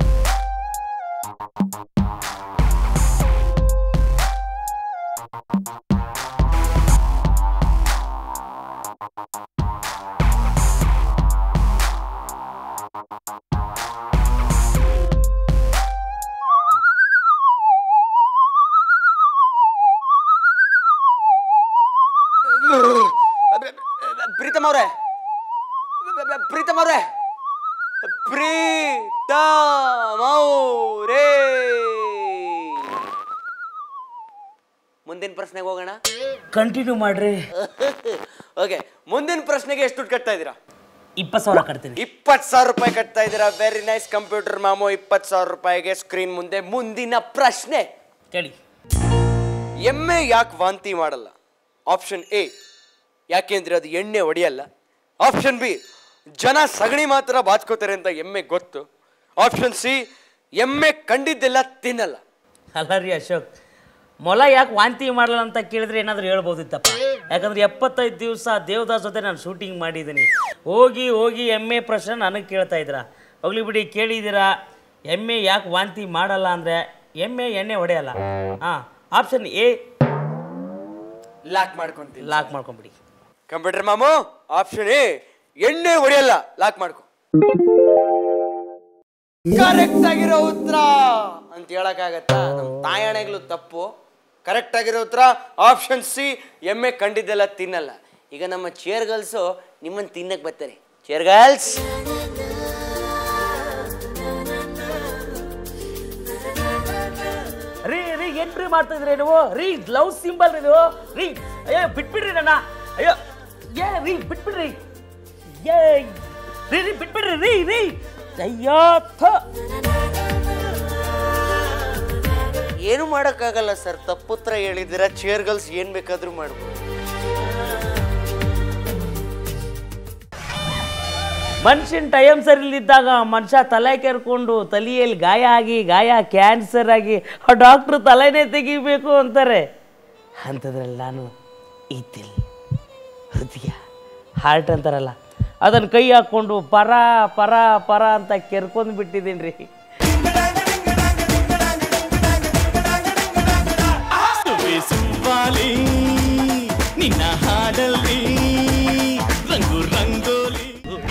ಪ್ರೀತಮ್ ಅವ್ರೆ ಪ್ರೀತಮ್ ಅವ್ರೆ ಪ್ರೀತಮ್ ಅವ್ರೇ ಮುಂದಿನ ಪ್ರಶ್ನೆಗೆ ಹೋಗೋಣ ಕಂಟಿನ್ಯೂ ಮಾಡ್ರಿ ಓಕೆ ಮುಂದಿನ ಪ್ರಶ್ನೆಗೆ ಎಷ್ಟು ದುಡ್ಡು ಕಟ್ತಾ ಇದ್ದೀರಾ ಇಪ್ಪತ್ತು ಸಾವಿರ ಕಟ್ತೀನಿ ಇಪ್ಪತ್ತು ಸಾವಿರ ರೂಪಾಯಿ ಕಟ್ತಾ ಇದ್ದೀರಾ ವೆರಿ ನೈಸ್ ಕಂಪ್ಯೂಟರ್ ಮಾಮು ಇಪ್ಪತ್ತು ಸಾವಿರ ರೂಪಾಯಿಗೆ ಸ್ಕ್ರೀನ್ ಮುಂದೆ ಮುಂದಿನ ಪ್ರಶ್ನೆ ಕೇಳಿ ಎಮ್ಮೆ ಯಾಕೆ ವಾಂತಿ ಮಾಡಲ್ಲ ಆಪ್ಷನ್ ಎ ಯಾಕೆಂದ್ರೆ ಅದು ಎಣ್ಣೆ ಹೊಡೆಯಲ್ಲ ಆಪ್ಷನ್ ಬಿ ಜನ ಸಗಣಿ ಮಾತ್ರ ಬಾಚ್ಕೋತಾರೆ ಅಂತ ಎಮ್ಮೆ ಗೊತ್ತು ಆಪ್ಷನ್ ಸಿ ಎಮ್ಮೆ ಕಂಡಿದ್ದೆಲ್ಲ ತಿನ್ನಲ್ಲ ಅಲ್ಲ ರೀ ಅಶೋಕ್ ಮೊಲ ಯಾಕೆ ವಾಂತಿ ಮಾಡಲ್ಲ ಅಂತ ಕೇಳಿದ್ರೆ ಏನಾದರೂ ಹೇಳ್ಬೋದಿತ್ತಪ್ಪ ಯಾಕಂದ್ರೆ ಎಪ್ಪತ್ತೈದು ದಿವಸ ದೇವದಾಸ್ ಜೊತೆ ನಾನು ಶೂಟಿಂಗ್ ಮಾಡಿದ್ದೀನಿ ಹೋಗಿ ಹೋಗಿ ಎಮ್ಮೆ ಪ್ರಶ್ನೆ ನನಗೆ ಕೇಳ್ತಾ ಇದ್ದೀರಾ ಹೋಗ್ಲಿ ಬಿಡಿ ಕೇಳಿದ್ದೀರಾ ಎಮ್ಮೆ ಯಾಕೆ ವಾಂತಿ ಮಾಡಲ್ಲ ಅಂದರೆ ಎಮ್ಮೆ ಎಣ್ಣೆ ಹೊಡೆಯಲ್ಲ ಹಾಂ ಆಪ್ಷನ್ ಎ ಲಾಕ್ ಮಾಡ್ಕೊಂತೀನಿ ಲಾಕ್ ಮಾಡ್ಕೊಂಬಿಡಿ ಕಂಪ್ಯೂಟರ್ ಮಾಮು ಆಪ್ಷನ್ ಎ ಎಣ್ಣೆ ಹೊಡೆಯಲ್ಲ ಲಾಕ್ ಮಾಡ್ಕೊ ಕರೆಕ್ಟ್ ಆಗಿರೋ ಉತ್ತರ ಅಂತ ಹೇಳಕ್ಕಾಗತ್ತಾ ನಮ್ಮ ತಾಯಣೆಗಳು ತಪ್ಪು ಕರೆಕ್ಟ್ ಆಗಿರೋ ಉತ್ತರ ಆಪ್ಷನ್ ಸಿ ಎಮ್ಮೆ ಕಂಡಿದ್ದೆಲ್ಲ ತಿನ್ನಲ್ಲ ಈಗ ನಮ್ಮ ಚೇರ್ ಗರ್ಲ್ಸು ನಿಮ್ಮನ್ನು ತಿನ್ನಕ್ ಬರ್ತಾರೆ ಚೇರ್ ಗರ್ಲ್ಸ್ ರೀ ರೀ ಎಂಟ್ರಿ ಮಾಡ್ತಾ ಇದ್ರಿ ನೀವು ರೀ ಲವ್ ಸಿಂಬಲ್ ಇದು ರೀ ಅಯ್ಯೋ ಬಿಟ್ಬಿಡ್ರಿ ನನ್ನ ಅಯ್ಯೋ ಏ ರೀ ಬಿಟ್ಬಿಡ್ರಿ ಏ ರೀ ರೀ ಬಿಟ್ಬಿಡ್ರಿ ರೀ ರೀ ಅಯ್ಯೋ ಥ ಏನು ಮಾಡೋಕ್ಕಾಗಲ್ಲ ಸರ್ ತಪ್ಪುತ್ರ ಹೇಳಿದ್ದೀರಾ ಚೇರ್ ಗರ್ಲ್ಸ್ ಏನು ಬೇಕಾದರೂ ಮಾಡ್ಬೋದು ಮನುಷ್ಯನ ಟೈಮ್ ಸರಿ ಇಲ್ಲಿದ್ದಾಗ ಮನುಷ್ಯ ತಲೆ ಕೆರ್ಕೊಂಡು ತಲೆಯಲ್ಲಿ ಗಾಯ ಆಗಿ ಗಾಯ ಕ್ಯಾನ್ಸರ್ ಆಗಿ ಆ ಡಾಕ್ಟ್ರು ತಲೆನೇ ತೆಗಿಬೇಕು ಅಂತಾರೆ ಅಂಥದ್ರಲ್ಲಿ ನಾನು ಈ ದಿಲ್ ಹೃದಯ ಹಾರ್ಟ್ ಅಂತಾರಲ್ಲ ಅದನ್ನು ಕೈ ಹಾಕ್ಕೊಂಡು ಪರ ಪರ ಪರ ಅಂತ ಕೆರ್ಕೊಂಡು ಬಿಟ್ಟಿದ್ದೀನಿ ರೀ ನಿನ್ನ ಹಾಡಲ್ಲಿ ರಂಗು ರಂಗೋಲಿ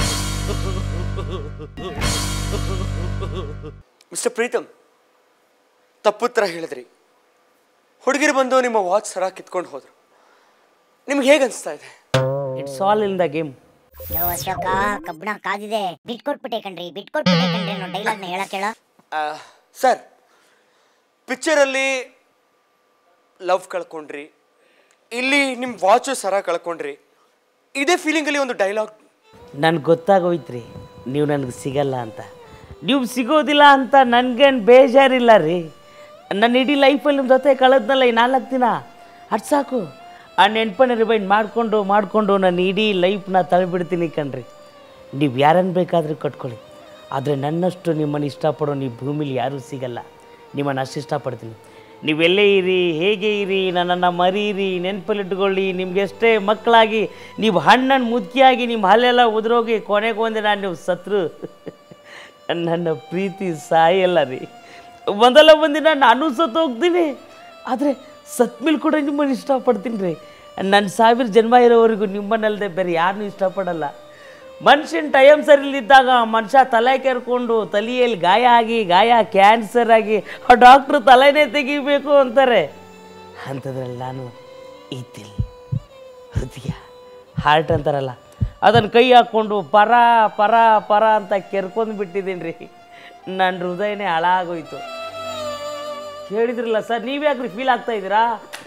ಮಿಸ್ಟರ್ ಪ್ರೀತಮ್ ತಪ್ಪುತ್ರ ಹೇಳಿದ್ರಿ ಹುಡುಗಿರು ಬಂದು ನಿಮ್ಮ ವಾಚ್ ಸರ ಕಿತ್ಕೊಂಡು ಹೋದ್ರು ನಿಮ್ಗೆ ಹೇಗೆ ಅನಿಸ್ತಾ ಇದೆ it's all in the game ಲೋ ಅಶೋಕ ಕಬ್ಬಣ ಕಾದಿದೆ ಬಿಟ್ಕೊಟ್ಬಿಟ್ಟೆ ಕಣ್ರಿ ಬಿಟ್ಕೊಟ್ಬಿಟ್ಟೆ ಕಣ್ರಿ ಅನ್ನೋ ಡೈಲಾಗ್ನ ಹೇಳಕ್ ಹೇಳ ಸರ್ ಪಿಕ್ಚರಲ್ಲಿ ಲವ್ ಕಳ್ಕೊಂಡ್ರಿ ಇಲ್ಲಿ ನಿಮ್ಮ ವಾಚು ಸರ ಕಳ್ಕೊಂಡ್ರಿ ಇದೇ ಫೀಲಿಂಗಲ್ಲಿ ಒಂದು ಡೈಲಾಗ್ ನನ್ಗೆ ಗೊತ್ತಾಗೋಯ್ತ್ರಿ ನೀವು ನನಗೆ ಸಿಗಲ್ಲ ಅಂತ ನೀವು ಸಿಗೋದಿಲ್ಲ ಅಂತ ನನಗೇನು ಬೇಜಾರಿಲ್ಲ ರೀ ನನ್ನ ಇಡೀ ಲೈಫಲ್ಲಿ ನಿಮ್ಮ ಜೊತೆ ಕಳೆದ್ನಲ್ಲ ಈ ನಾಲ್ಕು ದಿನ ಅದು ಸಾಕು ಆ ನೆನ್ಪನ್ನ ರಿವೈಂಡ್ ಮಾಡಿಕೊಂಡು ಮಾಡಿಕೊಂಡು ನನ್ನ ಇಡೀ ಲೈಫ್ನ ತಳ್ಬಿಡ್ತೀನಿ ಕಣ್ರಿ ನೀವು ಯಾರನ್ನು ಬೇಕಾದರೂ ಕಟ್ಕೊಳ್ಳಿ ಆದರೆ ನನ್ನಷ್ಟು ನಿಮ್ಮನ್ನು ಇಷ್ಟಪಡೋ ನೀವು ಭೂಮಿಲಿ ಯಾರೂ ಸಿಗಲ್ಲ ನಿಮ್ಮನ್ನು ಅಷ್ಟು ಇಷ್ಟಪಡ್ತೀನಿ ನೀವೆಲ್ಲೇ ಇರಿ ಹೇಗೆ ಇರಿ ನನ್ನನ್ನು ಮರೀರಿ ನೆನಪಲ್ಲಿಟ್ಕೊಳ್ಳಿ ನಿಮ್ಗೆ ಎಷ್ಟೇ ಮಕ್ಕಳಾಗಿ ನೀವು ಹಣ್ಣನ್ನು ಮುದುಕಿಯಾಗಿ ನಿಮ್ಮ ಹಲ್ಲೆಲ್ಲ ಉದುರೋಗಿ ಕೊನೆಗೆ ಒಂದಿನ ನೀವು ಸತ್ರು ನನ್ನ ಪ್ರೀತಿ ಸಾಯಲ್ಲ ರೀ ಒಂದಲ್ಲ ಒಂದಿನ ನಾನು ಸತ್ತು ಹೋಗ್ತೀನಿ ಆದರೆ ಸತ್ಮೇಲೆ ಕೂಡ ನಿಮ್ಮನ್ನು ಇಷ್ಟಪಡ್ತೀನಿ ರೀ ನನ್ನ ಸಾವಿರ ಜನ್ಮ ಇರೋವರೆಗೂ ನಿಮ್ಮನ್ನಲ್ಲದೆ ಬೇರೆ ಯಾರನ್ನೂ ಇಷ್ಟಪಡಲ್ಲ ಮನುಷ್ಯನ ಟೈಮ್ ಸರಿಲಿದ್ದಾಗ ಮನುಷ್ಯ ತಲೆ ಕೆರ್ಕೊಂಡು ತಲೆಯಲ್ಲಿ ಗಾಯ ಆಗಿ ಗಾಯ ಕ್ಯಾನ್ಸರ್ ಆಗಿ ಆ ಡಾಕ್ಟ್ರು ತಲೆನೇ ತೆಗಿಬೇಕು ಅಂತಾರೆ ಅಂಥದ್ರಲ್ಲಿ ನಾನು ಈ ದಿಲ್ ಹೃದಯ ಹಾರ್ಟ್ ಅಂತಾರಲ್ಲ ಅದನ್ನು ಕೈ ಹಾಕ್ಕೊಂಡು ಪರ ಪರ ಪರ ಅಂತ ಕೆರ್ಕೊಂಡು ಬಿಟ್ಟಿದ್ದೀನಿ ರೀ ನನ್ನ ಹೃದಯನೇ ಹಾಳಾಗೋಯ್ತು ಕೇಳಿದ್ರಲ್ಲ ಸರ್ ನೀವ್ಯಾಕ್ರಿ ಫೀಲ್ ಆಗ್ತಾ ಇದ್ದೀರಾ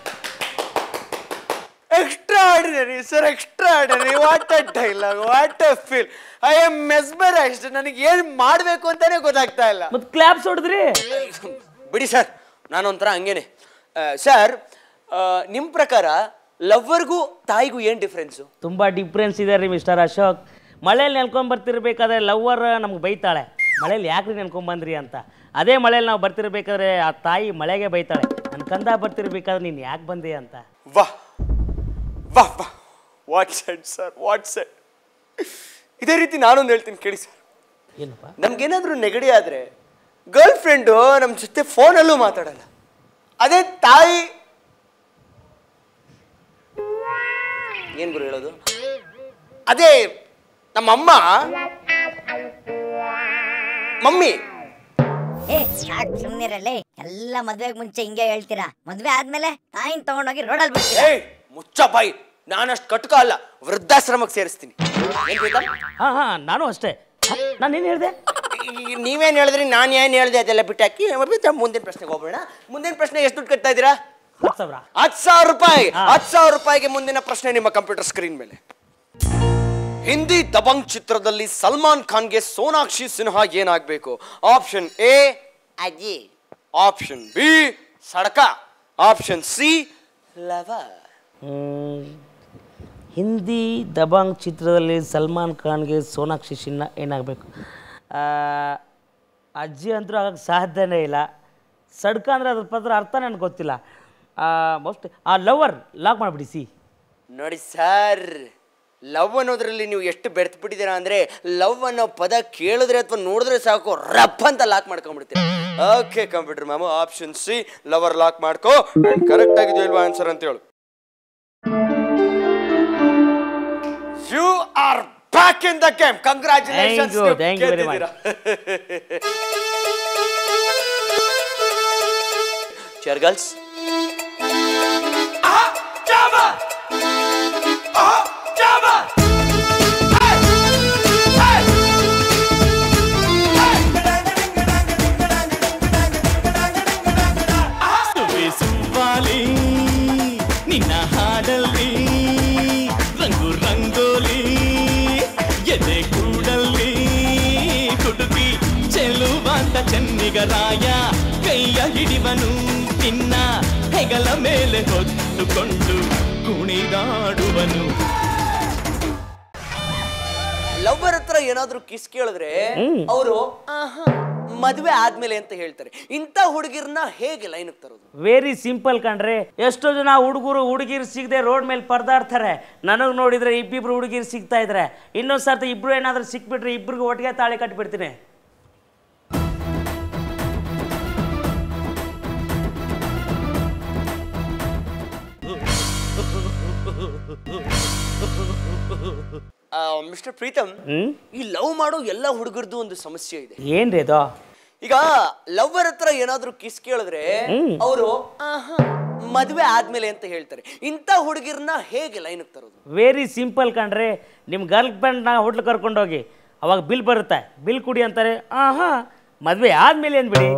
extraordinary sir extraordinary what a dialogue what a feel I am mesmerised ನನಗೆ ಏನು ಮಾಡಬೇಕು ಅಂತಾನೆ ಗೊತ್ತಾಗ್ತಾ ಇಲ್ಲ ಮತ್ತು ಕ್ಲಾಪ್ಸ್ ಹೊಡೆದ್ರಿ ಬಿಡಿ ಸರ್ ನಾನೊಂಥರ ಹಂಗೇನೆ ಸರ್ ನಿಮ್ಮ ಪ್ರಕಾರ ಲವ್ವರ್ಗೂ ತಾಯಿಗೂ ಏನು ಡಿಫ್ರೆನ್ಸು ತುಂಬ ಡಿಫ್ರೆನ್ಸ್ ಇದೆ ರೀ ಮಿಸ್ಟರ್ ಅಶೋಕ್ ಮಳೇಲಿ ನೆನ್ಕೊಂಡ್ ಬರ್ತಿರ್ಬೇಕಾದ್ರೆ ಲವ್ವರ್ ನಮ್ಗೆ ಬೈತಾಳೆ ಮಳೇಲಿ ಯಾಕ್ರಿ ನೆನ್ಕೊಂಬಂದ್ರಿ ಅಂತ ಅದೇ ಮಳೇಲಿ ನಾವು ಬರ್ತಿರ್ಬೇಕಾದ್ರೆ ಆ ತಾಯಿ ಮಳೆಗೆ ಬೈತಾಳೆ ನನ್ನ ಕಂದ ಬರ್ತಿರ್ಬೇಕಾದ್ರೆ ನೀನು ಯಾಕೆ ಬಂದೆ ಅಂತ ವಾಹ್ ವಾಹ್ ವಾಹ್ what set sir what set ಇದೇ ರೀತಿ ನಾನೊಂದು ಹೇಳ್ತೀನಿ ಕೇಳಿ ಸರ್ ಏನಪ್ಪ ನಮ್ಗೇನಾದ್ರೂ ನೆಗಡಿ ಆದರೆ ಗರ್ಲ್ ಫ್ರೆಂಡು ನಮ್ಮ ಜೊತೆ ಫೋನಲ್ಲೂ ಮಾತಾಡಲ್ಲ ಅದೇ ತಾಯಿ ಏನ್ ಗುರು ಹೇಳೋದು ಅದೇ ನಮ್ಮಮ್ಮ ಮಮ್ಮಿ ಏ ಸಾಕ್ ಸುಮ್ನಿರಲ್ಲೇ ಎಲ್ಲ ಮದ್ವೆಗ್ ಮುಂಚೆ ಹಿಂಗೆ ಹೇಳ್ತೀರಾ ಮದ್ವೆ ಆದ್ಮೇಲೆ ತಾಯಿನ್ ತಗೊಂಡೋಗಿ ರೋಡಲ್ಲಿ ಬಿಡ್ತೀರಾ ಏಯ್ ಮುಚ್ಚ ಬಾಯಿ ನಾನಷ್ಟು ಕಟ್ಕ ಅಲ್ಲ ವೃದ್ಧಾಶ್ರಮಕ್ಕೆ ಸೇರಿಸ್ತೀನಿ ಏನ್ ಪ್ರೀತಮ್? ಹಾಂ ಹಾಂ ನಾನು ಅಷ್ಟೇ ನಾನು ಏನು ಹೇಳಿದೆ ಈ- ನೀವೇನ್ ಹೇಳಿದ್ರಿ ನಾನು ಏನ್ ಹೇಳಿದೆ ಅದೆಲ್ಲ ಬಿಟ್ಟಾಕಿ ಮತ್ತೆ ಮುಂದಿನ ಪ್ರಶ್ನೆಗೆ ಹೋಗೋಣ ಮುಂದಿನ ಪ್ರಶ್ನೆ ಎಷ್ಟು ದುಡ್ಡು ಕಟ್ತಾ ಇದ್ದೀರಾ ಹತ್ತು ಸಾವಿರ ಹತ್ತು ಸಾವಿರ ರೂಪಾಯಿ ಹತ್ತು ಸಾವಿರ ರೂಪಾಯಿಗೆ ಮುಂದಿನ ಪ್ರಶ್ನೆ ನಿಮ್ಮ ಕಂಪ್ಯೂಟರ್ ಸ್ಕ್ರೀನ್ ಮೇಲೆ ಹಿಂದಿ ದಬಂಗ್ ಚಿತ್ರದಲ್ಲಿ ಸಲ್ಮಾನ್ ಖಾನ್ಗೆ ಸೋನಾಕ್ಷಿ ಸಿನ್ಹಾ ಏನಾಗಬೇಕು ಆಪ್ಷನ್ ಎ ಅಜ್ಜಿ ಆಪ್ಷನ್ ಬಿ ಸಡಕ option C lover hmm. Hindi Dabangg ಚಿತ್ರದಲ್ಲಿ ಸಲ್ಮಾನ್ ಖಾನ್ಗೆ ಸೋನಾಕ್ಷಿ ಸಿನ್ಹಾ ಏನಾಗಬೇಕು ಅಜ್ಜಿ ಅಂತೂ ಆಗಕ್ಕೆ ಸಾಧ್ಯನೇ ಇಲ್ಲ ಸಡ್ಕ ಅಂದರೆ ಅದ್ರ ಪತ್ರ ಅರ್ಥ ನನಗೆ ಗೊತ್ತಿಲ್ಲ ಮೋಸ್ಟ್ ಆ ಲವರ್ ಲಾಕ್ ಮಾಡಿಬಿಡಿ ಸಿ ನೋಡಿ ಸರ್ ಲವ್ ಅನ್ನೋದ್ರಲ್ಲಿ ನೀವು ಎಷ್ಟು ಬೆರ್ತ್ ಬಿಟ್ಟಿದ್ದೀರಾ ಅಂದ್ರೆ ಲವ್ ಅನ್ನೋ ಪದ ಕೇಳಿದ್ರೆ ಅಥವಾ ನೋಡಿದ್ರೆ ಸಾಕು ರಪ್ ಅಂತ ಲಾಕ್ ಮಾಡ್ಕೊಂಡ್ಬಿಡ್ತೀರಾ okay computer ma'am option C lover lock ಮಾಡ್ಕೋ ಕರೆಕ್ಟ್ ಆಗಿದೆಯೋ ಇಲ್ವಾ ಆನ್ಸರ್ ಅಂತ ಹೇಳು you are back in the game congratulations Thank you, thank you very much. Cheer girls ಸುವ್ವಾಲಿ ನಿನ್ನ ಹಾಡಲ್ಲಿ ರಂಗು ರಂಗೋಲಿ ಎದೆ ಕೂಡಲ್ಲಿ ಕುಡುಕಿ ಚೆಲುವಂತ ಚೆನ್ನಿಗರಾಯ ಕೈಯ ಹಿಡಿವನು ನಿನ್ನ ಹೆಗಲ ಮೇಲೆ ಹೊತ್ತುಕೊಂಡು ಕುಣಿದಾಡುವನು ಲವ್ವರ್ ಹತ್ರ ಏನಾದ್ರೂ ಕಿಸ್ ಕೇಳಿದ್ರೆ ಅವರು ಮದ್ವೆ ಆದ್ಮೇಲೆ ಅಂತ ಹೇಳ್ತಾರೆ ಇಂಥ ಹುಡುಗಿರ್ನ ಹೇಗೆ ಲೈನ್ ತರೋದು ವೆರಿ ಸಿಂಪಲ್ ಕಣ್ರಿ ಎಷ್ಟೋ ಜನ ಹುಡುಗರು ಹುಡುಗಿರು ಸಿಗದೆ ರೋಡ್ ಮೇಲೆ ಪರದಾಡ್ತಾರೆ ನನಗೆ ನೋಡಿದ್ರೆ ಇಬ್ಬಿಬ್ರು ಹುಡುಗಿರು ಸಿಗ್ತಾ ಇದ್ರೆ ಇನ್ನೊಂದು ಸರ್ತಿ ಇಬ್ರು ಏನಾದ್ರೂ ಸಿಕ್ಬಿಟ್ರೆ ಇಬ್ರಿಗೂ ಒಟ್ಟಿಗೆ ತಾಳಿ ಕಟ್ಬಿಡ್ತೀನಿ ಮಿಸ್ಟರ್ ಪ್ರೀತಮ್ ಈ ಲವ್ ಮಾಡೋ ಎಲ್ಲ ಹುಡುಗರದು ಒಂದು ಸಮಸ್ಯೆ ಇದೆ ಏನ್ರಿ ಅದು ಈಗ ಲವ್ವರ್ ಹತ್ರ ಏನಾದ್ರೂ ಕಿಸ್ ಕೇಳಿದ್ರೆ ಅವರು ಮದ್ವೆ ಆದ್ಮೇಲೆ ಅಂತ ಹೇಳ್ತಾರೆ ಇಂಥ ಹುಡುಗಿರ್ನ ಹೇಗೆ ಲೈನ್ ತರೋದು ವೆರಿ ಸಿಂಪಲ್ ಕಣ್ರಿ ನಿಮ್ಮ ಗರ್ಲ್ ಫ್ರೆಂಡ್ನ ಹೋಟ್ಲ್ ಕರ್ಕೊಂಡೋಗಿ ಅವಾಗ ಬಿಲ್ ಬರುತ್ತೆ ಬಿಲ್ ಕುಡಿ ಅಂತಾರೆ ಆಹಾ ಮದ್ವೆ ಆದ್ಮೇಲೆ ಏನ್ ಬಿಡಿ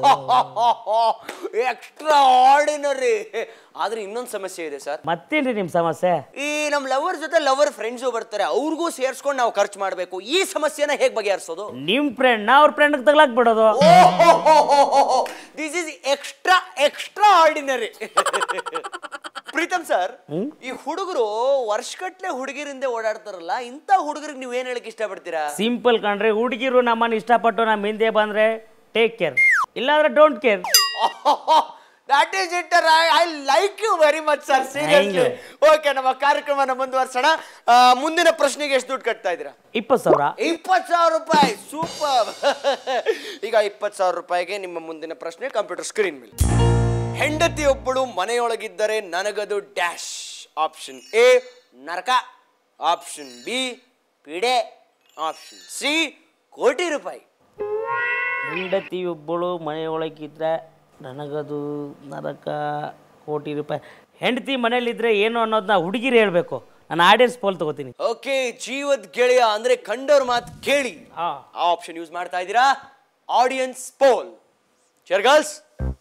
ಎಕ್ಸ್ಟ್ರಾ ಆರ್ಡಿನರಿ ಆದ್ರೆ ಇನ್ನೊಂದು ಸಮಸ್ಯೆ ಇದೆ ಸರ್ ಮತ್ತೇನ್ರಿ ನಿಮ್ಮ ಸಮಸ್ಯೆ ಈ ನಮ್ಮ ಲವರ್ ಜೊತೆ ಲವರ್ ಫ್ರೆಂಡ್ಸು ಬರ್ತಾರೆ ಅವ್ರಿಗೂ ಸೇರ್ಸ್ಕೊಂಡು ನಾವು ಖರ್ಚು ಮಾಡಬೇಕು ಈ ಸಮಸ್ಯೆನ ಹೇಗೆ ಬಗೆಹರಿಸೋದು ನಿಮ್ಮ ಫ್ರೆಂಡ್ನ ಅವ್ರ ಫ್ರೆಂಡ್ಗೆ ತಗ್ಲಾಕ್ ಬಿಡೋದು this is extra extraordinary Preetham sir ಈ ಹುಡುಗರು ವರ್ಷಗಟ್ಲೆ ಹುಡುಗಿರಿಂದ ಓಡಾಡ್ತಾರಲ್ಲ ಇಂಥ ಹುಡುಗರಿಗೆ ನೀವು ಏನ್ ಹೇಳಕ್ ಇಷ್ಟಪಡ್ತೀರಾ ಸಿಂಪಲ್ ಕಣ್ರಿ ಹುಡುಗಿರು ನಮ್ಮನ್ನ ಇಷ್ಟಪಟ್ಟು ನಮ್ಮ ಹಿಂದೆ ಬಂದ್ರೆ ಟೇಕ್ ಕೇರ್ ಇಲ್ಲಾಂದ್ರೆ don't care that is it I like you very much sir seriously okay ನಮ್ಮ ಕಾರ್ಯಕ್ರಮನ ಮುಂದುವರ್ಸೋಣ ಆ, ಮುಂದಿನ ಪ್ರಶ್ನೆಗೆ ಎಷ್ಟು ದುಡ್ಡು ಕಟ್ತಾ ಇದ್ದೀರಾ ಇಪ್ಪತ್ತು ಸಾವಿರ ಇಪ್ಪತ್ತು ಸಾವಿರ ರೂಪಾಯಿ ಸೂಪರ್ ಈಗ ಇಪ್ಪತ್ತು ಸಾವಿರ ರೂಪಾಯಿಗೆ ನಿಮ್ಮ ಮುಂದಿನ ಪ್ರಶ್ನೆ ಕಂಪ್ಯೂಟರ್ ಸ್ಕ್ರೀನ್ ಮೇಲೆ ಹೆಂಡತಿಯೊಬ್ಬಳು ಮನೆಯೊಳಗಿದ್ದರೆ ನನಗದು ಡ್ಯಾಶ್ ಆಪ್ಷನ್ ಎ ನರಕ ಆಪ್ಷನ್ ಬಿ ಪಿಡೆ ಆಪ್ಷನ್ ಸಿ ಕೋಟಿ ರೂಪಾಯಿ ಹೆಂಡತಿ ಒಬ್ಬಳು ಮನೆಯೊಳಗಿದ್ರೆ ನನಗದು ನರಕ ಕೋಟಿ ರೂಪಾಯಿ ಹೆಂಡತಿ ಮನೇಲಿದ್ರೆ ಏನು ಅನ್ನೋದನ್ನ ಹುಡುಗಿರು ಹೇಳಬೇಕು ನಾನು ಆಡಿಯನ್ಸ್ ಪೋಲ್ ತಗೋತೀನಿ ಓಕೆ ಜೀವದ್ ಗೆಳೆಯ ಅಂದ್ರೆ ಕಂಡವ್ರ ಮಾತು ಕೇಳಿ ಆ. ಆ ಆಪ್ಷನ್ ಯೂಸ್ ಮಾಡ್ತಾ ಇದ್ದೀರಾ audience poll cheer girls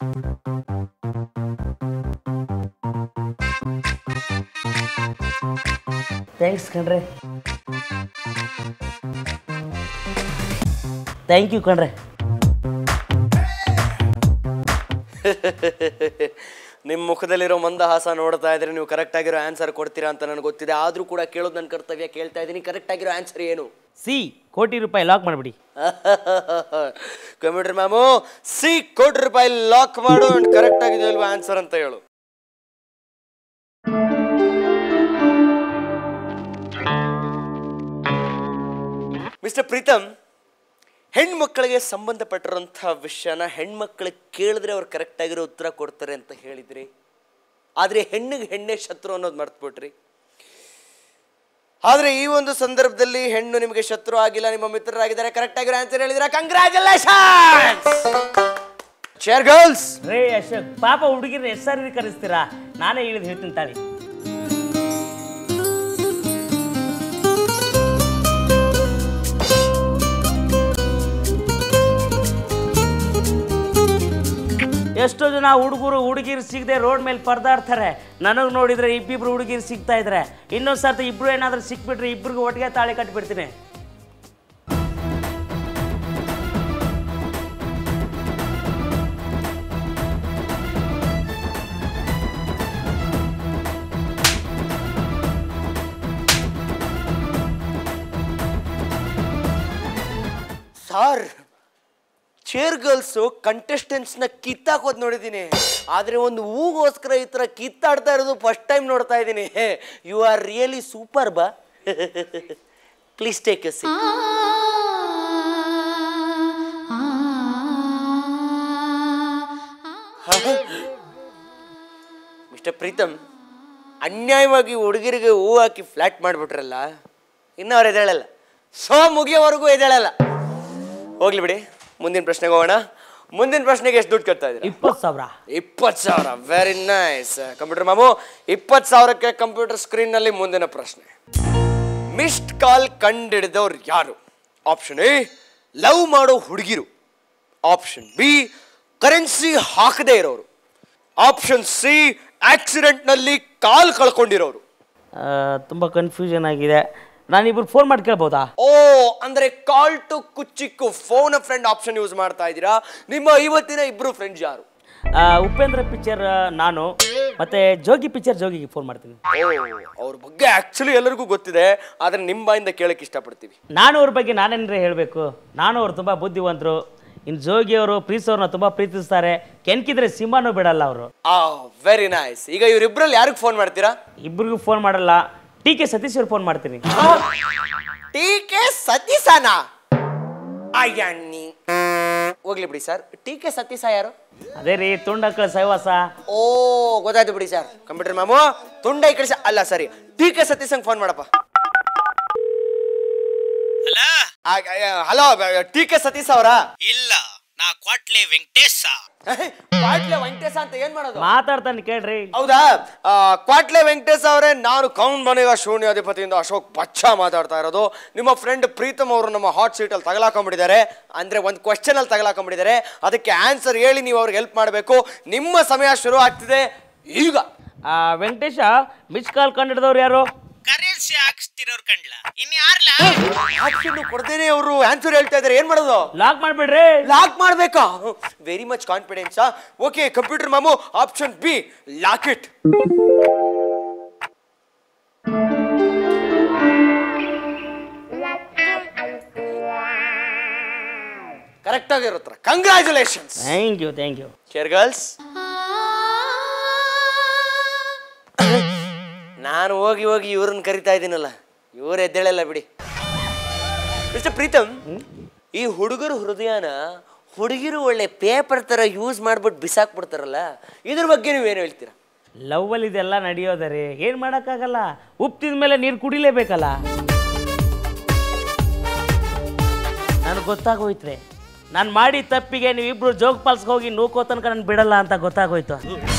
thanks ಕಣ್ರೆ ಥ್ಯಾಂಕ್ ಯು ಕಣ್ರೆ ನಿಮ್ಮ ಮುಖದಲ್ಲಿರೋ ಮಂದಹಾಸ ನೋಡ್ತಾ ಇದ್ರೆ ನೀವು ಕರೆಕ್ಟ್ ಆಗಿರೋ ಆನ್ಸರ್ ಕೊಡ್ತೀರಾ ಅಂತ ನನಗೆ ಗೊತ್ತಿದೆ ಆದ್ರೂ ಕೂಡ ಕೇಳೋದು ನನ್ನ ಕರ್ತವ್ಯ ಕೇಳ್ತಾ ಇದ್ದೀನಿ ಕರೆಕ್ಟ್ ಆಗಿರೋ ಆನ್ಸರ್ ಏನು ಸಿ ಕೋಟಿ ರೂಪಾಯಿ ಲಾಕ್ ಮಾಡಿಬಿಡಿ ಕಂಪ್ಯೂಟರ್ ಮ್ಯಾಮು ಸಿ ಕೋಟಿ ರೂಪಾಯಿ ಲಾಕ್ ಮಾಡು ಅಂಡ್ ಕರೆಕ್ಟ್ ಆಗಿದೆ ಅಲ್ವಾ ಆನ್ಸರ್ ಅಂತ ಹೇಳು ಮಿಸ್ಟರ್ ಪ್ರೀತಮ್ ಹೆಣ್ಮಕ್ಳಿಗೆ ಸಂಬಂಧಪಟ್ಟಿರೋಂಥ ವಿಷಯನ ಹೆಣ್ಮಕ್ಳಿಗೆ ಕೇಳಿದ್ರೆ ಅವ್ರು ಕರೆಕ್ಟ್ ಆಗಿರೋ ಉತ್ತರ ಕೊಡ್ತಾರೆ ಅಂತ ಹೇಳಿದ್ರಿ ಆದರೆ ಹೆಣ್ಣಿಗೆ ಹೆಣ್ಣೆ ಶತ್ರು ಅನ್ನೋದು ಮರ್ತ್ಬಿಟ್ರಿ ಆದ್ರೆ ಈ ಒಂದು ಸಂದರ್ಭದಲ್ಲಿ ಹೆಣ್ಣು ನಿಮಗೆ ಶತ್ರು ಆಗಿಲ್ಲ ನಿಮ್ಮ ಮಿತ್ರರಾಗಿದ್ದಾರೆ ಕರೆಕ್ಟ್ ಆಗಿರೋ ಆನ್ಸರ್ ಹೇಳಿದ್ರೆ ಕಂಗ್ರಾಚುಲೇಷನ್ ಚೇರ್ ಗರ್ಲ್ಸ್ ರೇ ಅಶೋಕ್ ಪಾಪ ಹುಡುಗಿರ ಎಷ್ಟು ಸಾರಿ ಕರೆಸ್ತೀರಾ ನಾನೇ ಹೇಳಿದ್ ಹೇಳ್ತೀನಿ ತಾಳಿ ಎಷ್ಟೋ ಜನ ಹುಡುಗರು ಹುಡುಗಿರು ಸಿಗದೆ ರೋಡ್ ಮೇಲೆ ಪರದಾಡ್ತಾರೆ ನನಗೆ ನೋಡಿದ್ರೆ ಇಬ್ಬಿಬ್ರು ಹುಡುಗಿರು ಸಿಗ್ತಾ ಇದ್ರೆ ಇನ್ನೊಂದು ಸರ್ತಿ ಇಬ್ರು ಏನಾದ್ರೂ ಸಿಕ್ಬಿಟ್ರೆ ಇಬ್ರಿಗೂ ಒಟ್ಟಿಗೆ ತಾಳಿ ಕಟ್ಬಿಡ್ತೀನಿ ಸಾರ್ ಚೇರ್ ಗರ್ಲ್ಸು ಕಂಟೆಸ್ಟೆಂಟ್ಸ್ನ ಕಿತ್ತಾಕೋದ್ ನೋಡಿದ್ದೀನಿ ಆದರೆ ಒಂದು ಹೂಗೋಸ್ಕರ ಈ ಥರ ಕಿತ್ತಾಡ್ತಾ ಇರೋದು ಫಸ್ಟ್ ಟೈಮ್ ನೋಡ್ತಾ ಇದ್ದೀನಿ ಯು ಆರ್ ರಿಯಲಿ ಸೂಪರ್ ಬಾ ಪ್ಲೀಸ್ ಟೇಕ್ ಎಸ್ ಮಿಸ್ಟರ್ ಪ್ರೀತಮ್ ಅನ್ಯಾಯವಾಗಿ ಹುಡುಗಿರಿಗೆ ಹೂ ಹಾಕಿ ಫ್ಲಾಟ್ ಮಾಡಿಬಿಟ್ರಲ್ಲ ಇನ್ನೂ ಅವ್ರು ಎದ್ದೇಳಲ್ಲ ಸೊ ಮುಗಿಯೋವರೆಗೂ ಎದ್ದೇಳಲ್ಲ ಹೋಗ್ಲಿ ಬಿಡಿ ಮುಂದಿನ ಪ್ರಶ್ನೆಗೆ ಹೋಗೋಣ ಮುಂದಿನ ಪ್ರಶ್ನೆಗೆ ಎಷ್ಟು ದುಡ್ಡು ಕಟ್ತಾ ಇದ್ದೀರಾ ಇಪ್ಪತ್ತು ಸಾವಿರ ಇಪ್ಪತ್ತು ಸಾವಿರ ವೆರಿ ನೈಸ್ ಕಂಪ್ಯೂಟರ್ ಮಾಮು ಇಪ್ಪತ್ತು ಸಾವಿರಕ್ಕೆ ಕಂಪ್ಯೂಟರ್ ಸ್ಕ್ರೀನ್ನಲ್ಲಿ ಮುಂದಿನ ಪ್ರಶ್ನೆ ಮಿಸ್ಡ್ ಕಾಲ್ ಕಂಡಿಡಿದವ್ರು ಯಾರು ಆಪ್ಷನ್ ಎ ಲವ್ ಮಾಡೋ ಹುಡುಗಿರು ಆಪ್ಷನ್ ಬಿ ಕರೆನ್ಸಿ ಹಾಕದೇ ಇರೋರು ಆಪ್ಷನ್ ಸಿ ಆಕ್ಸಿಡೆಂಟ್ನಲ್ಲಿ ಕಾಲ್ ಕಳ್ಕೊಂಡಿರೋರು ಆ, ತುಂಬ ಕನ್ಫ್ಯೂಷನ್ ಆಗಿದೆ ನಾನಿಬ್ರು ಫೋನ್ ಮಾಡಿ ಕೇಳ್ಬೋದಾ ಓ ಅಂದ್ರೆ ಕಾಲ್ ಟು ಕುಚ್ಚಿಕ್ಕು ಫೋನ್ ಫ್ರೆಂಡ್ ಆಪ್ಷನ್ ಯೂಸ್ ಮಾಡ್ತಾ ಇದ್ದೀರಾ ನಿಮ್ಮ ಇವತ್ತಿನ ಇಬ್ರು ಫ್ರೆಂಡ್ಸ್ ಯಾರು ಉಪೇಂದ್ರ ಪಿಕ್ಚರ್ ನಾನು ಮತ್ತೆ ಜೋಗಿ ಪಿಕ್ಚರ್ ಜೋಗಿಗೆ ಫೋನ್ ಮಾಡ್ತೀನಿ ಅವ್ರ ಬಗ್ಗೆ ಆಕ್ಚುಲಿ ಎಲ್ಲರಿಗೂ ಗೊತ್ತಿದೆ ಆದ್ರೆ ನಿಮ್ಮ ಬಾಯಿಂದ ಕೇಳಕ್ ಇಷ್ಟಪಡ್ತೀವಿ ನಾನು ಅವ್ರ ಬಗ್ಗೆ ನಾನೇನ್ರಿ ಹೇಳಬೇಕು ನಾನು ಅವ್ರು ತುಂಬ ಬುದ್ಧಿವಂತರು ಇನ್ನು ಜೋಗಿ ಅವರು ಪ್ರೀಸ್ ಅವ್ರನ್ನ ತುಂಬ ಪ್ರೀತಿಸ್ತಾರೆ ಕೆನ್ಕಿದ್ರೆ ಸಿಂಹನೂ ಬಿಡಲ್ಲ ಅವರು ಆ ವೆರಿ ನೈಸ್ ಈಗ ಇವರಿಬ್ರಲ್ಲಿ ಯಾರಿಗೆ ಫೋನ್ ಮಾಡ್ತೀರಾ ಇಬ್ರಿಗೂ ಫೋನ್ ಮಾಡಲ್ಲ ಟಿ ಕೆ ಸತೀಶ್ ಅವ್ರು ಫೋನ್ ಮಾಡ್ತೀನಿ ಟಿ ಕೆ ಸತೀಸನ ಅಯ್ಯಣ್ಣಿ ಹೋಗ್ಲಿ ಬಿಡಿ ಸರ್ ಟಿ ಕೆ ಸತೀಸ ಯಾರು ಅದೇ ರೀ ತುಂಡಕ್ಕಳ ಸಹವಾಸ ಓ ಗೊತ್ತಾಯ್ತು ಬಿಡಿ ಸರ್ ಕಂಪ್ಯೂಟರ್ ಮ್ಯಾಮು ತುಂಡ ಈ ಕಡೆ ಸ- ಅಲ್ಲ ಸರಿ ಟಿ ಕೆ ಸತೀಸಂಗ್ ಫೋನ್ ಮಾಡಪ್ಪ ಹಲೋ ಟಿ ಕೆ ಸತೀಶ್ ಅವರಾ ಇಲ್ಲ ನಾ ಕ್ವಾಟ್ಲೆ ವೆಂಕಟೇಶ ಪಾಟ್ಲೆ ವೆಂಕಟೇಶ ಅಂತ ಏನ್ ಮಾಡೋದು ಮಾತಾಡ್ತಾನೆ ಕೇಳ್ರಿ ಹೌದಾ ಆ, ಕ್ವಾಟ್ಲೆ ವೆಂಕಟೇಶ್ ಅವರೇ ನಾನು ಕೌನ್ ಬನೇಗ ಶೂನ್ಯಾಧಿಪತಿಯಿಂದ ಅಶೋಕ್ ಬಚ್ಚ ಮಾತಾಡ್ತಾ ಇರೋದು ನಿಮ್ಮ ಫ್ರೆಂಡ್ ಪ್ರೀತಮ್ ಅವರು ನಮ್ಮ ಹಾಟ್ ಸೀಟ್ ಅಲ್ಲಿ ತಗಲಾಕೊಂಡ್ಬಿಟ್ಟಿದ್ದಾರೆ ಅಂದ್ರೆ ಒಂದು ಕ್ವಶನ್ ಅಲ್ಲಿ ತಗಲಾಕೊಂಡ್ಬಿಟ್ಟಿದ್ದಾರೆ ಅದಕ್ಕೆ ಆನ್ಸರ್ ಹೇಳಿ ನೀವು ಅವ್ರಿಗೆ ಹೆಲ್ಪ್ ಮಾಡಬೇಕು ನಿಮ್ಮ ಸಮಯ ಶುರು ಆಗ್ತಿದೆ ಈಗ ಆ, ವೆಂಕಟೇಶ ಮಿಸ್ ಕಾಲ್ ಕಂಡಿಡ್ದವ್ರು ಯಾರು ಕರೆನ್ಸಿ ಹಾಕ್ಸ್ತಿರೋರ್ ಕಂಡ್ಲ ಇನ್ ಯಾರ್ಲ ಆಪ್ಷನ್ ಕೊಡ್ದೇನೆ ಅವರು ಆನ್ಸರ್ ಹೇಳ್ತಾ ಇದ್ದಾರೆ ಏನ್ ಮಾಡೋದು ಲಾಕ್ ಮಾಡ್ಬಿಡ್ರಿ ಲಾಕ್ ಮಾಡ್ಬೇಕಾ very much confidence okay computer ಮಾಮು option B lock it correct ಆಗಿರುತ್ತ congratulations thank you thank you care girls ನಾನು ಹೋಗಿ ಹೋಗಿ ಇವ್ರನ್ನ ಕರಿತಾ ಇದ್ದೀನಲ್ಲ ಇವ್ರು ಎದ್ದೇಳಲ್ಲ ಬಿಡಿ ಮಿಸ್ಟರ್ ಪ್ರೀತಮ್ ಈ ಹುಡುಗರು ಹೃದಯನ ಹುಡುಗಿರು ಒಳ್ಳೆ ಪೇಪರ್ ತರ ಯೂಸ್ ಮಾಡ್ಬಿಟ್ಟು ಬಿಸಾಕ್ಬಿಡ್ತಾರಲ್ಲ ಇದ್ರ ಬಗ್ಗೆ ನೀವೇನು ಹೇಳ್ತೀರಾ ಲವ್ವಲ್ಲಿ ಇದೆಲ್ಲ ನಡೆಯೋದ ರೀ ಏನು ಮಾಡೋಕ್ಕಾಗಲ್ಲ ಉಪ್ಪು ತಿಂದ ಮೇಲೆ ನೀರು ಕುಡಿಲೇಬೇಕಲ್ಲ ನನಗೆ ಗೊತ್ತಾಗೋಯ್ತ್ರಿ ನಾನು ಮಾಡಿ ತಪ್ಪಿಗೆ ನೀವಿಬ್ರು ಜೋಗ್ ಪಾಲ್ಸ್ಗೆ ಹೋಗಿ ನೂಕೋ ತನಕ ನಾನು ಬಿಡಲ್ಲ ಅಂತ ಗೊತ್ತಾಗೋಯ್ತು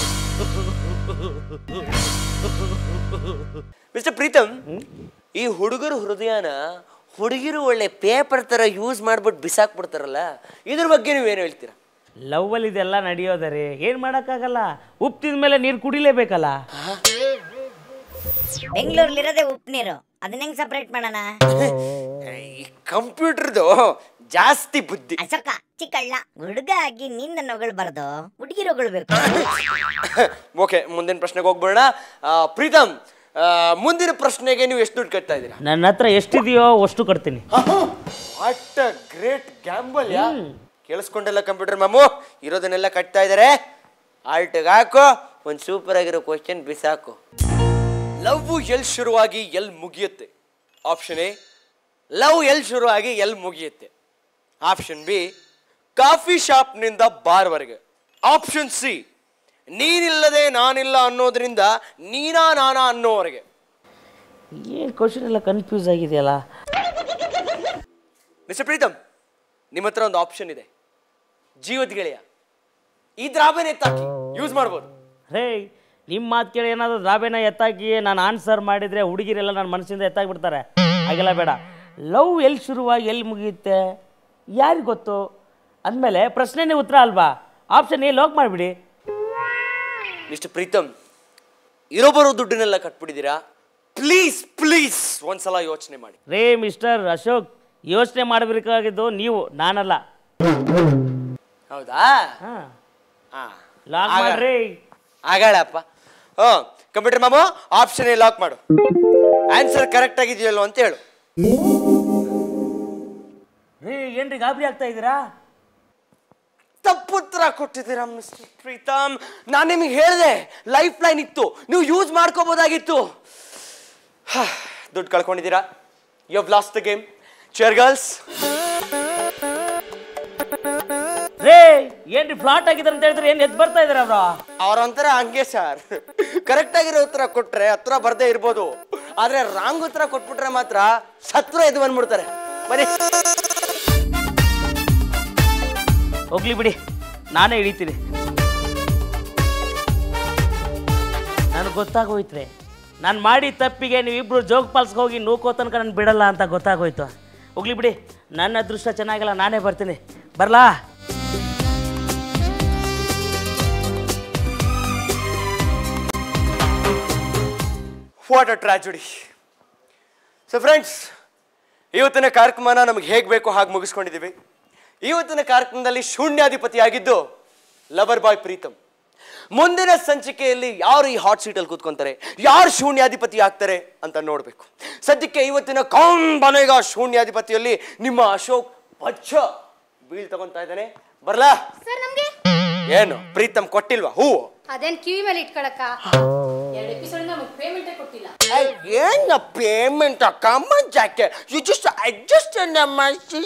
ಮಿಸ್ಟರ್ ಪ್ರೀತಮ್ ಈ ಹುಡುಗರು ಹೃದಯನ ಹುಡುಗಿರು ಒಳ್ಳೆ ಪೇಪರ್ ತರ ಯೂಸ್ ಮಾಡ್ಬಿಟ್ಟು ಬಿಸಾಕ್ಬಿಡ್ತಾರಲ್ಲ ಇದ್ರ ಬಗ್ಗೆ ನೀವೇನು ಹೇಳ್ತೀರಾ ಲವ್ವಲ್ಲಿ ಇದೆಲ್ಲ ನಡೆಯೋದ ರೀ ಏನು ಮಾಡೋಕ್ಕಾಗಲ್ಲ ಉಪ್ಪು ತಿಂದ ಮೇಲೆ ನೀರು ಕುಡಿಲೇಬೇಕಲ್ಲ ಬೆಂಗಳೂರಲ್ಲಿರೋದೇ ಉಪ್ಪು ನೀರು ಅದನ್ನ ಹೆಂಗ್ ಸಪ್ರೇಟ್ ಮಾಡೋಣ ಈ ಕಂಪ್ಯೂಟರ್ದು ಜಾಸ್ತಿ ಬುದ್ಧಿ ಅಶೋಕ ಚಿಕ್ಕಳ್ಳ ಹುಡುಗ ಆಗಿ ನೀನ್ ನನ್ನ ಹೊಗಳ್ಬಾರ್ದು ಹುಡುಗಿರು ಹೊಗಳ್ಬೇಕು ಓಕೆ ಮುಂದಿನ ಪ್ರಶ್ನೆಗೆ ಹೋಗ್ಬಿಡೋಣ ಆ, ಪ್ರೀತಮ್ ಆ, ಮುಂದಿನ ಪ್ರಶ್ನೆಗೆ ನೀವು ಎಷ್ಟು ದುಡ್ಡು ಕಟ್ತಾ ಇದ್ದೀರಾ ನನ್ನ ಹತ್ರ ಎಷ್ಟಿದೆಯೋ ಅಷ್ಟು ಕೊಡ್ತೀನಿ ವಾಟ್ ಗ್ರೇಟ್ ಗ್ಯಾಂಬಲ್ ಯಾ ಕೇಳಿಸ್ಕೊಂಡಲ್ಲ ಕಂಪ್ಯೂಟರ್ ಮಾಮು ಇರೋದನ್ನೆಲ್ಲ ಕಟ್ತಾ ಇದ್ದಾರೆ ಆಲ್ಟ್ಗೆ ಹಾಕು ಒಂದು ಸೂಪರ್ ಆಗಿರೋ ಕ್ವಶನ್ ಬಿಸಾಕು ಲವ್ ಎಲ್ ಶುರುವಾಗಿ ಎಲ್ ಮುಗಿಯುತ್ತೆ ಆಪ್ಷನ್ ಎ ಲವ್ ಎಲ್ ಶುರುವಾಗಿ ಎಲ್ ಮುಗಿಯುತ್ತೆ ಆಪ್ಷನ್ ಬಿ ಕಾಫಿ ಶಾಪ್ನಿಂದ ಬಾರ್ವರೆಗೆ ಆಪ್ಷನ್ ಸಿ ನೀನಿಲ್ಲದೆ ನಾನಿಲ್ಲ ಅನ್ನೋದ್ರಿಂದ ನೀನಾ ನಾನಾ ಅನ್ನೋವರೆಗೆ ಏನು ಕ್ವಶನ್ ಎಲ್ಲ ಕನ್ಫ್ಯೂಸ್ ಆಗಿದೆಯಲ್ಲ ಮಿಸ್ಟರ್ ಪ್ರೀತಮ್ ನಿಮ್ಮ ಹತ್ರ ಒಂದು ಆಪ್ಷನ್ ಇದೆ ಜೀವದ ಗೆಳೆಯ ಈ ದ್ರಾಬೆನ ಎತ್ತಾಕಿ ಯೂಸ್ ಮಾಡ್ಬೋದು ರೇ ನಿಮ್ಮ ಮಾತು ಕೇಳಿ ಏನಾದರೂ ದ್ರಾಬೇನ ಎತ್ತಾಕಿ ನಾನು ಆನ್ಸರ್ ಮಾಡಿದರೆ ಹುಡುಗಿರೆಲ್ಲ ನನ್ನ ಮನಸ್ಸಿಂದ ಎತ್ತಾಕ್ಬಿಡ್ತಾರೆ ಹಾಗೆಲ್ಲ ಬೇಡ ಲವ್ ಎಲ್ಲಿ ಶುರುವಾಗಿ ಎಲ್ಲಿ ಮುಗಿಯುತ್ತೆ ಯಾರಿಗೆ ಗೊತ್ತು ಅಂದಮೇಲೆ ಪ್ರಶ್ನೆನೇ ಉತ್ತರ ಅಲ್ವಾ ಆಪ್ಷನ್ ಎ ಲಾಕ್ ಮಾಡಿಬಿಡಿ ಮಿಸ್ಟರ್ ಪ್ರೀತಮ್ ಇರೋ ಬರೋ ದುಡ್ಡನ್ನೆಲ್ಲ ಕಟ್ಬಿಟ್ಟಿದ್ದೀರಾ ಪ್ಲೀಸ್ ಪ್ಲೀಸ್ ಒಂದ್ಸಲ ಯೋಚನೆ ಮಾಡಿ ರೇ ಮಿಸ್ಟರ್ ಅಶೋಕ್ ಯೋಚನೆ ಮಾಡಬೇಕಾಗಿದ್ದು ನೀವು ನಾನಲ್ಲ ಹೌದಾ ಹಾಂ ಹಾ ಲಾಕ್ ಆಗ- ಮಾಡ್ರಿ ಆಗಾಳಪ್ಪ ಹಾ ಕಂಪ್ಯೂಟರ್ ಮಾಮು ಆಪ್ಷನ್ ಎ ಲಾಕ್ ಮಾಡು ಆನ್ಸರ್ ಕರೆಕ್ಟ್ ಆಗಿದೆಯಲ್ಲೋ ಅಂತ ಹೇಳು ರೇ ಏನ್ರಿ ಗಾಬರಿ ಆಗ್ತಾ ಇದ್ದೀರಾ ತಪ್ಪುತ್ತರ ಕೊಟ್ಟಿದ್ದೀರಾ ಮಿಸ್ಟರ್ ಪ್ರೀತಮ್ ನಾನು ನಿಮಗೆ ಹೇಳಿದೆ ಲೈಫ್ ಲೈನ್ ಇತ್ತು ನೀವು ಯೂಸ್ ಮಾಡ್ಕೋಬೋದಾಗಿತ್ತು ಹಾ, ದುಡ್ಡು ಕಳ್ಕೊಂಡಿದ್ದೀರಾ you have lost the game chair girls ರೇ ಏನ್ರಿ ಫ್ಲಾಟ್ ಆಗಿದ್ದಾರೆ ಅಂತ ಹೇಳಿದ್ರೆ ಏನು ಎದ್ದು ಬರ್ತಾ ಇದಾರೆ ಅವರು ಅವ್ರೊಂಥರ ಹಂಗೆ ಸರ್ ಕರೆಕ್ಟ್ ಆಗಿರೋ ಉತ್ತರ ಕೊಟ್ರೆ ಹತ್ರ ಬರ್ದೇ ಇರ್ಬೋದು ಆದ್ರೆ ರಾಂಗ್ ಉತ್ತರ ಕೊಟ್ಬಿಟ್ರೆ ಮಾತ್ರ ಸತ್ರ ಎದ್ದು ಬಂದ್ಬಿಡ್ತಾರೆ ಬನ್ನಿ ಹೋಗ್ಲಿ ಬಿಡಿ ನಾನೇ ಹಿಡಿತೀನಿ ನನಗೆ ಗೊತ್ತಾಗೋಯ್ತ್ರಿ ನಾನು ಮಾಡಿ ತಪ್ಪಿಗೆ ನೀವಿಬ್ರು ಜೋಗ್ ಪಾಲ್ಸ್ಗೆ ಹೋಗಿ ನೂಕೋ ತನಕ ನಾನು ಬಿಡಲ್ಲ ಅಂತ ಗೊತ್ತಾಗೋಯ್ತು ಹೋಗ್ಲಿ ಬಿಡಿ ನನ್ನ ಅದೃಷ್ಟ ಚೆನ್ನಾಗಿಲ್ಲ ನಾನೇ ಬರ್ತೀನಿ ಬರಲಾ what a tragedy so friends ಇವತ್ತಿನ ಕಾರ್ಯಕ್ರಮನ ನಮಗೆ ಹೇಗೆ ಬೇಕೋ ಹಾಗೆ ಮುಗಿಸ್ಕೊಂಡಿದ್ದೀವಿ ಇವತ್ತಿನ ಕಾರ್ಯಕ್ರಮದಲ್ಲಿ ಶೂನ್ಯಾಧಿಪತಿಯಾಗಿದ್ದು ಲವರ್ ಬಾಯ್ ಪ್ರೀತಮ್ ಮುಂದಿನ ಸಂಚಿಕೆಯಲ್ಲಿ ಯಾರು ಈ ಹಾಟ್ ಸೀಟಲ್ಲಿ ಕೂತ್ಕೊಂತಾರೆ ಯಾರು ಶೂನ್ಯಾಧಿಪತಿ ಆಗ್ತಾರೆ ಅಂತ ನೋಡಬೇಕು ಸದ್ಯಕ್ಕೆ ಇವತ್ತಿನ ಕೌನ್ ಬನೇಗ ಶೂನ್ಯಾಧಿಪತಿಯಲ್ಲಿ ನಿಮ್ಮ ಅಶೋಕ್ ಬಚ್ಚ ಬೀಳ್ ತಗೊಂತಾ ಇದ್ದಾನೆ ಬರ್ಲಾ ಸರ್ ನಮ್ಗೆ ಏನು ಪ್ರೀತಮ್ ಕೊಟ್ಟಿಲ್ವಾ ಹೂವು ಅದೇನ್ ಕಿವಿ ಮೇಲೆ ಇಟ್ಕೊಳಕ್ಕ ಎರಡು ಎಪಿಸೋಡ್ ನಮಗೆ ಪೇಮೆಂಟೇ ಕೊಟ್ಟಿಲ್ಲ ಏನ ಪೇಮೆಂಟ್ ಕಮ್ಮ ಜಾಕೆ ಯು ಜಸ್ಟ್ ಅಡ್ಜಸ್ಟ್ ನಮ್ಮ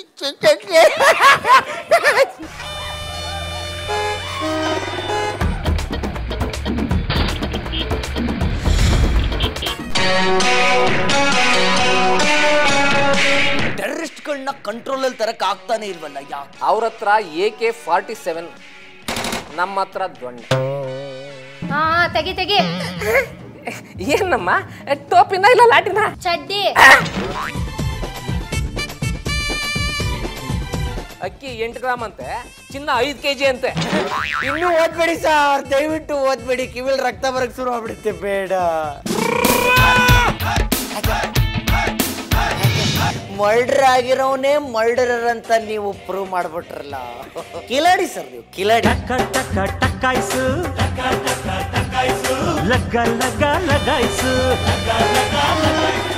ಟೆರರಿಸ್ಟ್ಗಳನ್ನ ಕಂಟ್ರೋಲಲ್ಲಿ ತರಕ್ ಆಗ್ತಾನೆ ಇಲ್ವಲ್ಲ ಯಾಕೆ ಅವ್ರ ಹತ್ರ ಎ ಕೆ ಫಾರ್ಟಿ ಸೆವೆನ್ ನಮ್ಮ ಹತ್ರ ದೊಣ್ಣೆ ಹಾ ತೆಗಿ ತೆಗಿ ಏನಮ್ಮ ಟೋಪಿನ ಇಲ್ಲ ಲಾಟಿನ ಚಡ್ಡಿ ಅಕ್ಕಿ ಎಂಟು ಗ್ರಾಮ್ ಅಂತೆ ಚಿನ್ನ ಐದು ಕೆ ಜಿ ಅಂತೆ ಇನ್ನೂ ಓದ್ಬೇಡಿ ಸರ್ ದಯವಿಟ್ಟು ಓದ್ಬೇಡಿ ಕಿವಿಲ್ ರಕ್ತ ಬರಕ್ ಶುರು ಆಗ್ಬಿಡುತ್ತೆ ಬೇಡ ಮರ್ಡರ್ ಆಗಿರೋನೇ ಮರ್ಡರರ್ ಅಂತ ನೀವು ಪ್ರೂವ್ ಮಾಡ್ಬಿಟ್ರಲ್ಲ ಕಿಲಾಡಿ ಸರ್ ನೀವು ಕಿಲಾಡಿ ಟಕ ಟಕಾಯ್ಸು ಲಗ್ಗ ಲಗ್ಗ ಲಗಾಯ್ಸು